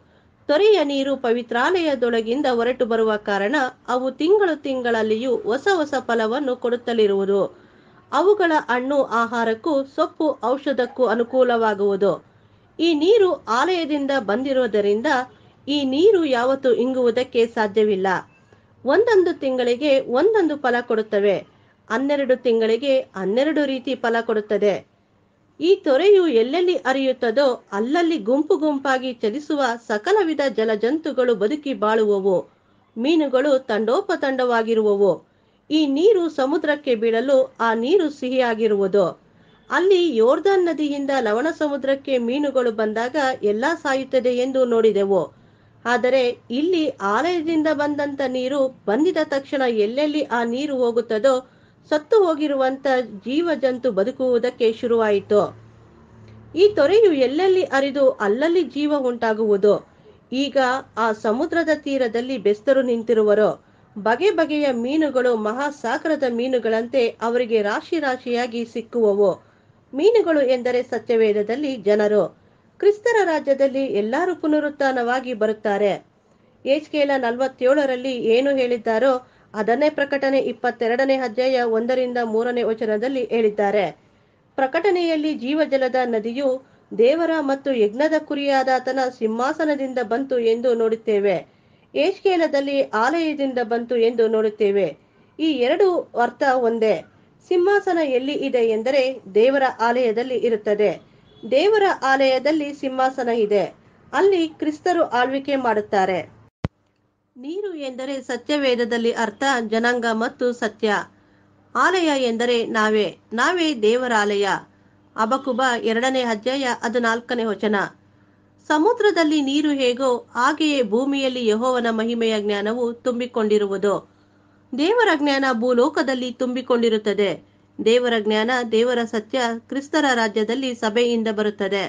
Speaker 1: ತೊರೆಯ ನೀರು ಪವಿತ್ರಾಲಯದೊಳಗಿಂದ ಹೊರಟು ಬರುವ ಕಾರಣ ಅವು ತಿಂಗಳು ತಿಂಗಳಲ್ಲಿಯೂ ಹೊಸ ಹೊಸ ಫಲವನ್ನು ಕೊಡುತ್ತಲಿರುವುದು ಅವುಗಳ ಹಣ್ಣು ಆಹಾರಕ್ಕೂ ಸೊಪ್ಪು ಔಷಧಕ್ಕೂ ಅನುಕೂಲವಾಗುವುದು ಈ ನೀರು ಆಲಯದಿಂದ ಬಂದಿರುವುದರಿಂದ ಈ ನೀರು ಯಾವತ್ತೂ ಇಂಗುವುದಕ್ಕೆ ಸಾಧ್ಯವಿಲ್ಲ ಒಂದೊಂದು ತಿಂಗಳಿಗೆ ಒಂದೊಂದು ಫಲ ಕೊಡುತ್ತವೆ ಹನ್ನೆರಡು ತಿಂಗಳಿಗೆ ಹನ್ನೆರಡು ರೀತಿ ಫಲ ಕೊಡುತ್ತದೆ ಈ ತೊರೆಯು ಎಲ್ಲೆಲ್ಲಿ ಹರಿಯುತ್ತದೋ ಅಲ್ಲಲ್ಲಿ ಗುಂಪು ಗುಂಪಾಗಿ ಚಲಿಸುವ ಸಕಲ ವಿಧ ಜಲಜಂತುಗಳು ಬದುಕಿ ಬಾಳುವವು ಮೀನುಗಳು ತಂಡೋಪತಂಡವಾಗಿರುವವು ಈ ನೀರು ಸಮುದ್ರಕ್ಕೆ ಬೀಳಲು ಆ ನೀರು ಸಿಹಿಯಾಗಿರುವುದು ಅಲ್ಲಿ ಯೋರ್ದಾನ್ ನದಿಯಿಂದ ಲವಣ ಸಮುದ್ರಕ್ಕೆ ಮೀನುಗಳು ಬಂದಾಗ ಎಲ್ಲಾ ಸಾಯುತ್ತದೆ ಎಂದು ನೋಡಿದೆವು ಆದರೆ ಇಲ್ಲಿ ಆಲಯದಿಂದ ಬಂದಂತ ನೀರು ಬಂದಿದ ತಕ್ಷಣ ಎಲ್ಲೆಲ್ಲಿ ಆ ನೀರು ಹೋಗುತ್ತದೋ ಸತ್ತು ಹೋಗಿರುವಂತ ಜೀವ ಜಂತು ಬದುಕುವುದಕ್ಕೆ ಶುರುವಾಯಿತು ಈ ತೊರೆಯು ಎಲ್ಲೆಲ್ಲಿ ಹರಿದು ಅಲ್ಲಲ್ಲಿ ಜೀವ ಉಂಟಾಗುವುದು ಈಗ ಆ ಸಮುದ್ರದ ತೀರದಲ್ಲಿ ಬೆಸ್ತರು ನಿಂತಿರುವರು ಬಗೆ ಬಗೆಯ ಮೀನುಗಳು ಮಹಾಸಾಗರದ ಮೀನುಗಳಂತೆ ಅವರಿಗೆ ರಾಶಿ ರಾಶಿಯಾಗಿ ಸಿಕ್ಕುವವು ಮೀನುಗಳು ಎಂದರೆ ಸತ್ಯವೇದದಲ್ಲಿ ಜನರು ಕ್ರಿಸ್ತರ ರಾಜ್ಯದಲ್ಲಿ ಎಲ್ಲರೂ ಪುನರುತ್ಥಾನವಾಗಿ ಬರುತ್ತಾರೆ ಏಜ್ಕೇಲ ನಲವತ್ತೇಳರಲ್ಲಿ ಏನು ಹೇಳಿದ್ದಾರೋ ಅದನ್ನೇ ಪ್ರಕಟಣೆ ಇಪ್ಪತ್ತೆರಡನೇ ಅಧ್ಯಾಯ ಒಂದರಿಂದ ಮೂರನೇ ವಚನದಲ್ಲಿ ಹೇಳಿದ್ದಾರೆ ಪ್ರಕಟಣೆಯಲ್ಲಿ ಜೀವಜಲದ ನದಿಯು ದೇವರ ಮತ್ತು ಯಜ್ಞದ ಕುರಿಯಾದಾತನ ಸಿಂಹಾಸನದಿಂದ ಬಂತು ಎಂದು ನೋಡುತ್ತೇವೆ ಏಷ್ಕೇಲದಲ್ಲಿ ಆಲಯದಿಂದ ಬಂತು ಎಂದು ನೋಡುತ್ತೇವೆ ಈ ಎರಡು ಅರ್ಥ ಒಂದೇ ಸಿಂಹಾಸನ ಎಲ್ಲಿ ಇದೆ ಎಂದರೆ ದೇವರ ಆಲಯದಲ್ಲಿ ಇರುತ್ತದೆ ದೇವರ ಆಲಯದಲ್ಲಿ ಸಿಂಹಾಸನ ಇದೆ ಅಲ್ಲಿ ಕ್ರಿಸ್ತರು ಆಳ್ವಿಕೆ ಮಾಡುತ್ತಾರೆ ನೀರು ಎಂದರೆ ಸತ್ಯವೇದದಲ್ಲಿ ಅರ್ಥ ಜನಾಂಗ ಮತ್ತು ಸತ್ಯ ಆಲಯ ಎಂದರೆ ನಾವೇ ನಾವೇ ದೇವರ ಆಲಯ ಅಬಕುಬ ಎರಡನೇ ಅಧ್ಯಾಯ ಹದಿನಾಲ್ಕನೇ ವಚನ ಸಮುದ್ರದಲ್ಲಿ ನೀರು ಹೇಗೋ ಹಾಗೆಯೇ ಭೂಮಿಯಲ್ಲಿ ಯಹೋವನ ಮಹಿಮೆಯ ಜ್ಞಾನವು ತುಂಬಿಕೊಂಡಿರುವುದು ದೇವರ ಜ್ಞಾನ ಭೂಲೋಕದಲ್ಲಿ ತುಂಬಿಕೊಂಡಿರುತ್ತದೆ ದೇವರ ಜ್ಞಾನ ದೇವರ ಸತ್ಯ ಕ್ರಿಸ್ತರ ರಾಜ್ಯದಲ್ಲಿ ಸಭೆಯಿಂದ ಬರುತ್ತದೆ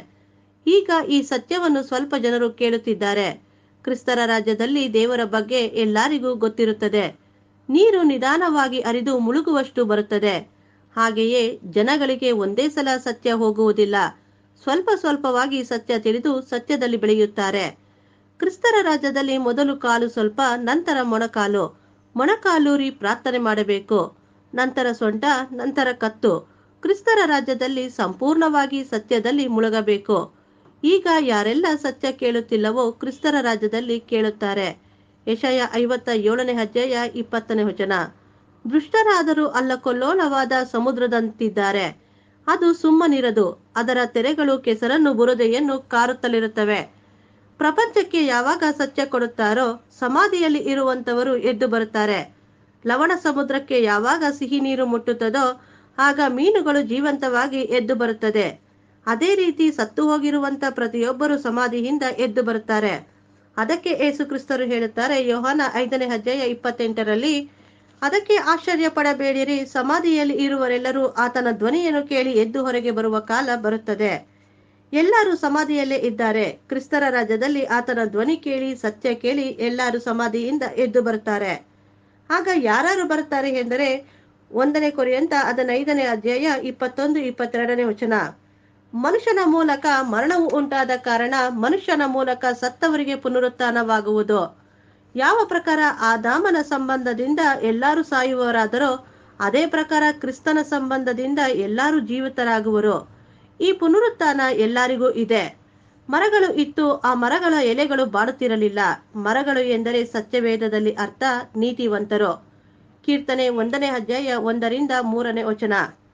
Speaker 1: ಈಗ ಈ ಸತ್ಯವನ್ನು ಸ್ವಲ್ಪ ಜನರು ಕೇಳುತ್ತಿದ್ದಾರೆ ಕ್ರಿಸ್ತರ ರಾಜ್ಯದಲ್ಲಿ ದೇವರ ಬಗ್ಗೆ ಎಲ್ಲರಿಗೂ ಗೊತ್ತಿರುತ್ತದೆ ನೀರು ನಿಧಾನವಾಗಿ ಹರಿದು ಮುಳುಗುವಷ್ಟು ಬರುತ್ತದೆ ಹಾಗೆಯೇ ಜನಗಳಿಗೆ ಒಂದೇ ಸಲ ಸತ್ಯ ಹೋಗುವುದಿಲ್ಲ ಸ್ವಲ್ಪ ಸ್ವಲ್ಪವಾಗಿ ಸತ್ಯ ತಿಳಿದು ಸತ್ಯದಲ್ಲಿ ಬೆಳೆಯುತ್ತಾರೆ ಕ್ರಿಸ್ತರ ರಾಜ್ಯದಲ್ಲಿ ಮೊದಲು ಕಾಲು ಸ್ವಲ್ಪ ನಂತರ ಮೊಣಕಾಲು ಮೊಣಕಾಲೂರಿ ಪ್ರಾರ್ಥನೆ ಮಾಡಬೇಕು ನಂತರ ಸೊಂಟ ನಂತರ ಕತ್ತು ಕ್ರಿಸ್ತರ ರಾಜ್ಯದಲ್ಲಿ ಸಂಪೂರ್ಣವಾಗಿ ಸತ್ಯದಲ್ಲಿ ಮುಳುಗಬೇಕು ಈಗ ಯಾರೆಲ್ಲ ಸತ್ಯ ಕೇಳುತ್ತಿಲ್ಲವೋ ಕ್ರಿಸ್ತರ ರಾಜ್ಯದಲ್ಲಿ ಕೇಳುತ್ತಾರೆ ಯಶಯ ಐವತ್ತ ಏಳನೇ ಅಧ್ಯಾಯ ಇಪ್ಪತ್ತನೇ ವಚನ ದುಷ್ಟರಾದರೂ ಅಲ್ಲಕೊಲ್ಲೋಲವಾದ ಸಮುದ್ರದಂತಿದ್ದಾರೆ ಅದು ಸುಮ್ಮನಿರದು ಅದರ ತೆರೆಗಳು ಕೆಸರನ್ನು ಬುರದೆಯನ್ನು ಕಾರುತ್ತಲಿರುತ್ತವೆ ಪ್ರಪಂಚಕ್ಕೆ ಯಾವಾಗ ಸತ್ಯ ಕೊಡುತ್ತಾರೋ ಸಮಾಧಿಯಲ್ಲಿ ಇರುವಂತವರು ಎದ್ದು ಬರುತ್ತಾರೆ ಲವಣ ಸಮುದ್ರಕ್ಕೆ ಯಾವಾಗ ಸಿಹಿ ನೀರು ಮುಟ್ಟುತ್ತದೋ ಆಗ ಮೀನುಗಳು ಜೀವಂತವಾಗಿ ಎದ್ದು ಬರುತ್ತದೆ ಅದೇ ರೀತಿ ಸತ್ತು ಹೋಗಿರುವಂತ ಪ್ರತಿಯೊಬ್ಬರು ಸಮಾಧಿಯಿಂದ ಎದ್ದು ಬರುತ್ತಾರೆ ಅದಕ್ಕೆ ಏಸು ಕ್ರಿಸ್ತರು ಹೇಳುತ್ತಾರೆ ಯೋಹಾನ ಐದನೇ ಅಧ್ಯಾಯ ಇಪ್ಪತ್ತೆಂಟರಲ್ಲಿ ಅದಕ್ಕೆ ಆಶ್ಚರ್ಯ ಪಡಬೇಡಿರಿ ಸಮಾಧಿಯಲ್ಲಿ ಇರುವರೆಲ್ಲರೂ ಆತನ ಧ್ವನಿಯನ್ನು ಕೇಳಿ ಎದ್ದು ಹೊರಗೆ ಬರುವ ಕಾಲ ಬರುತ್ತದೆ ಎಲ್ಲರೂ ಸಮಾಧಿಯಲ್ಲೇ ಇದ್ದಾರೆ ಕ್ರಿಸ್ತರ ರಾಜ್ಯದಲ್ಲಿ ಆತನ ಧ್ವನಿ ಕೇಳಿ ಸತ್ಯ ಕೇಳಿ ಎಲ್ಲರೂ ಸಮಾಧಿಯಿಂದ ಎದ್ದು ಬರುತ್ತಾರೆ ಆಗ ಯಾರು ಬರುತ್ತಾರೆ ಎಂದರೆ ಒಂದನೇ ಕೊರಿಯಂತ ಅದನ್ನ ಐದನೇ ಅಧ್ಯಾಯ ಇಪ್ಪತ್ತೊಂದು ಇಪ್ಪತ್ತೆರಡನೇ ವಚನ ಮನುಷ್ಯನ ಮೂಲಕ ಮರಣವು ಉಂಟಾದ ಕಾರಣ ಮನುಷ್ಯನ ಮೂಲಕ ಸತ್ತವರಿಗೆ ಪುನರುತ್ಥಾನವಾಗುವುದು ಯಾವ ಪ್ರಕಾರ ಆದಾಮನ ಸಂಬಂಧದಿಂದ ಎಲ್ಲರೂ ಸಾಯುವವರಾದರೋ ಅದೇ ಪ್ರಕಾರ ಕ್ರಿಸ್ತನ ಸಂಬಂಧದಿಂದ ಎಲ್ಲರೂ ಜೀವಿತರಾಗುವರು ಈ ಪುನರುತ್ಥಾನ ಎಲ್ಲರಿಗೂ ಇದೆ ಮರಗಳು ಇತ್ತು ಆ ಮರಗಳ ಎಲೆಗಳು ಬಾಡುತ್ತಿರಲಿಲ್ಲ ಮರಗಳು ಎಂದರೆ ಸತ್ಯವೇದದಲ್ಲಿ ಅರ್ಥ ನೀತಿವಂತರು ಕೀರ್ತನೆ ಒಂದನೇ ಅಧ್ಯಾಯ ಒಂದರಿಂದ ಮೂರನೇ ವಚನ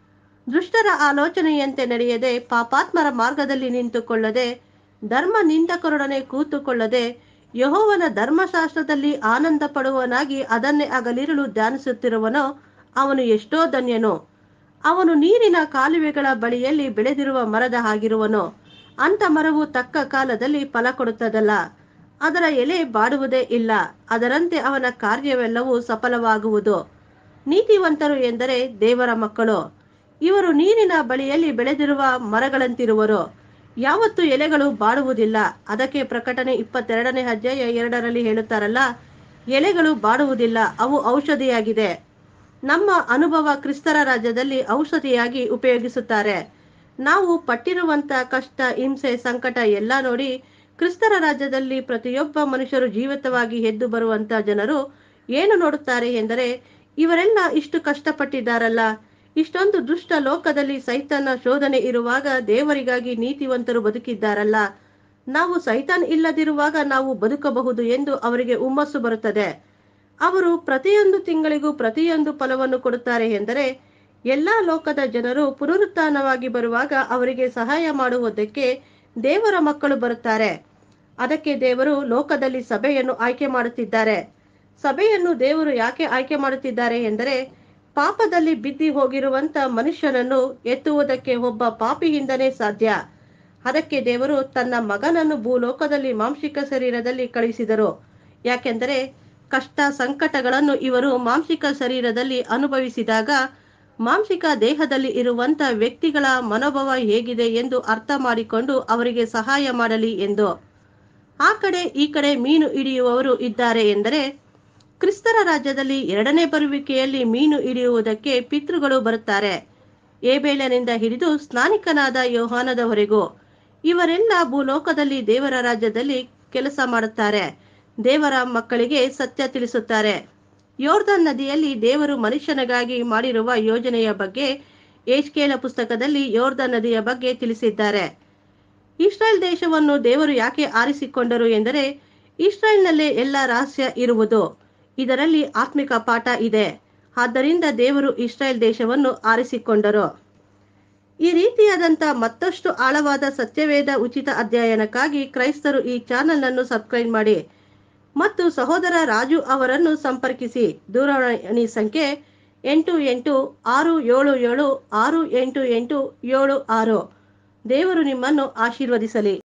Speaker 1: ದುಷ್ಟರ ಆಲೋಚನೆಯಂತೆ ನಡೆಯದೆ ಪಾಪಾತ್ಮರ ಮಾರ್ಗದಲ್ಲಿ ನಿಂತುಕೊಳ್ಳದೆ ಧರ್ಮ ನಿಂದಕರೊಡನೆ ಕೂತುಕೊಳ್ಳದೆ ಯಹೋವನ ಧರ್ಮಶಾಸ್ತ್ರದಲ್ಲಿ ಆನಂದ ಪಡುವನಾಗಿ ಅದನ್ನೇ ಅಗಲಿರಲು ಧ್ಯಾನಿಸುತ್ತಿರುವನೋ ಅವನು ಎಷ್ಟೋ ಧನ್ಯನು ಅವನು ನೀರಿನ ಕಾಲುವೆಗಳ ಬಳಿಯಲ್ಲಿ ಬೆಳೆದಿರುವ ಮರದ ಹಾಗಿರುವನು ಅಂತ ಮರವು ತಕ್ಕ ಕಾಲದಲ್ಲಿ ಫಲ ಕೊಡುತ್ತದಲ್ಲ ಅದರ ಎಲೆ ಬಾಡುವುದೇ ಇಲ್ಲ ಅದರಂತೆ ಅವನ ಕಾರ್ಯವೆಲ್ಲವೂ ಸಫಲವಾಗುವುದು ನೀತಿವಂತರು ಎಂದರೆ ದೇವರ ಮಕ್ಕಳು ಇವರು ನೀರಿನ ಬಳಿಯಲ್ಲಿ ಬೆಳೆದಿರುವ ಮರಗಳಂತಿರುವರು ಯಾವತ್ತು ಎಲೆಗಳು ಬಾಡುವುದಿಲ್ಲ ಅದಕ್ಕೆ ಪ್ರಕಟಣೆ ಇಪ್ಪತ್ತೆರಡನೇ ಅಧ್ಯಾಯ ಎರಡರಲ್ಲಿ ಹೇಳುತ್ತಾರಲ್ಲ ಎಲೆಗಳು ಬಾಡುವುದಿಲ್ಲ ಅವು ಔಷಧಿಯಾಗಿದೆ ನಮ್ಮ ಅನುಭವ ಕ್ರಿಸ್ತರ ರಾಜ್ಯದಲ್ಲಿ ಔಷಧಿಯಾಗಿ ಉಪಯೋಗಿಸುತ್ತಾರೆ ನಾವು ಪಟ್ಟಿರುವಂತ ಕಷ್ಟ ಹಿಂಸೆ ಸಂಕಟ ಎಲ್ಲ ನೋಡಿ ಕ್ರಿಸ್ತರ ರಾಜ್ಯದಲ್ಲಿ ಪ್ರತಿಯೊಬ್ಬ ಮನುಷ್ಯರು ಜೀವಿತವಾಗಿ ಎದ್ದು ಬರುವಂತ ಜನರು ಏನು ನೋಡುತ್ತಾರೆ ಎಂದರೆ ಇವರೆಲ್ಲ ಇಷ್ಟು ಕಷ್ಟಪಟ್ಟಿದ್ದಾರಲ್ಲ ಇಷ್ಟೊಂದು ದುಷ್ಟ ಲೋಕದಲ್ಲಿ ಸೈತಾನ ಶೋಧನೆ ಇರುವಾಗ ದೇವರಿಗಾಗಿ ನೀತಿವಂತರು ಬದುಕಿದ್ದಾರಲ್ಲ ನಾವು ಸೈತಾನ್ ಇಲ್ಲದಿರುವಾಗ ನಾವು ಬದುಕಬಹುದು ಎಂದು ಅವರಿಗೆ ಹುಮ್ಮಸ್ಸು ಬರುತ್ತದೆ ಅವರು ಪ್ರತಿಯೊಂದು ತಿಂಗಳಿಗೂ ಪ್ರತಿಯೊಂದು ಫಲವನ್ನು ಕೊಡುತ್ತಾರೆ ಎಂದರೆ ಎಲ್ಲಾ ಲೋಕದ ಜನರು ಪುನರುತ್ಥಾನವಾಗಿ ಬರುವಾಗ ಅವರಿಗೆ ಸಹಾಯ ಮಾಡುವುದಕ್ಕೆ ದೇವರ ಮಕ್ಕಳು ಬರುತ್ತಾರೆ ಅದಕ್ಕೆ ದೇವರು ಲೋಕದಲ್ಲಿ ಸಭೆಯನ್ನು ಆಯ್ಕೆ ಮಾಡುತ್ತಿದ್ದಾರೆ ಸಭೆಯನ್ನು ದೇವರು ಯಾಕೆ ಆಯ್ಕೆ ಮಾಡುತ್ತಿದ್ದಾರೆ ಎಂದರೆ ಪಾಪದಲ್ಲಿ ಬಿದ್ದಿ ಹೋಗಿರುವಂತ ಮನುಷ್ಯನನ್ನು ಎತ್ತುವುದಕ್ಕೆ ಒಬ್ಬ ಪಾಪಿಯಿಂದನೇ ಸಾಧ್ಯ ಅದಕ್ಕೆ ದೇವರು ತನ್ನ ಮಗನನ್ನು ಭೂಲೋಕದಲ್ಲಿ ಮಾಂಸಿಕ ಶರೀರದಲ್ಲಿ ಕಳುಹಿಸಿದರು ಯಾಕೆಂದರೆ ಕಷ್ಟ ಸಂಕಟಗಳನ್ನು ಇವರು ಮಾಂಸಿಕ ಶರೀರದಲ್ಲಿ ಅನುಭವಿಸಿದಾಗ ಮಾಂಸಿಕ ದೇಹದಲ್ಲಿ ಇರುವಂತ ವ್ಯಕ್ತಿಗಳ ಮನೋಭಾವ ಹೇಗಿದೆ ಎಂದು ಅರ್ಥ ಮಾಡಿಕೊಂಡು ಅವರಿಗೆ ಸಹಾಯ ಮಾಡಲಿ ಎಂದು ಆ ಕಡೆ ಈ ಕಡೆ ಮೀನು ಹಿಡಿಯುವವರು ಇದ್ದಾರೆ ಎಂದರೆ ಕ್ರಿಸ್ತರ ರಾಜ್ಯದಲ್ಲಿ ಎರಡನೇ ಬರುವಿಕೆಯಲ್ಲಿ ಮೀನು ಹಿಡಿಯುವುದಕ್ಕೆ ಪಿತೃಗಳು ಬರುತ್ತಾರೆ ಏಬೇಲನಿಂದ ಹಿಡಿದು ಸ್ನಾನಿಕನಾದ ಯೋಹಾನದವರೆಗೂ ಇವರೆಲ್ಲ ಭೂಲೋಕದಲ್ಲಿ ದೇವರ ರಾಜ್ಯದಲ್ಲಿ ಕೆಲಸ ಮಾಡುತ್ತಾರೆ ದೇವರ ಮಕ್ಕಳಿಗೆ ಸತ್ಯ ತಿಳಿಸುತ್ತಾರೆ ಯೋರ್ದನ್ ನದಿಯಲ್ಲಿ ದೇವರು ಮನುಷ್ಯನಿಗಾಗಿ ಮಾಡಿರುವ ಯೋಜನೆಯ ಬಗ್ಗೆ ಏಜ್ಕೇಲ ಪುಸ್ತಕದಲ್ಲಿ ಯೋರ್ದನ್ ನದಿಯ ಬಗ್ಗೆ ತಿಳಿಸಿದ್ದಾರೆ ಇಸ್ರೇಲ್ ದೇಶವನ್ನು ದೇವರು ಯಾಕೆ ಆರಿಸಿಕೊಂಡರು ಎಂದರೆ ಇಸ್ರೇಲ್ನಲ್ಲೇ ಎಲ್ಲ ರಹಸ್ಯ ಇರುವುದು ಇದರಲ್ಲಿ ಆತ್ಮಿಕ ಪಾಠ ಇದೆ ಆದ್ದರಿಂದ ದೇವರು ಇಸ್ರೇಲ್ ದೇಶವನ್ನು ಆರಿಸಿಕೊಂಡರು ಈ ರೀತಿಯಾದಂಥ ಮತ್ತಷ್ಟು ಆಳವಾದ ಸತ್ಯವೇದ ಉಚಿತ ಅಧ್ಯಯನಕ್ಕಾಗಿ ಕ್ರೈಸ್ತರು ಈ ಚಾನೆಲ್ ಅನ್ನು ಸಬ್ಸ್ಕ್ರೈಬ್ ಮಾಡಿ ಮತ್ತು ಸಹೋದರ ರಾಜು ಅವರನ್ನು ಸಂಪರ್ಕಿಸಿ ದೂರವಾಣಿ ಸಂಖ್ಯೆ ಎಂಟು ಎಂಟು ಆರು ಏಳು ಏಳು ಆರು ಎಂಟು ಎಂಟು ಏಳು ಆರು ದೇವರು ನಿಮ್ಮನ್ನು ಆಶೀರ್ವದಿಸಲಿ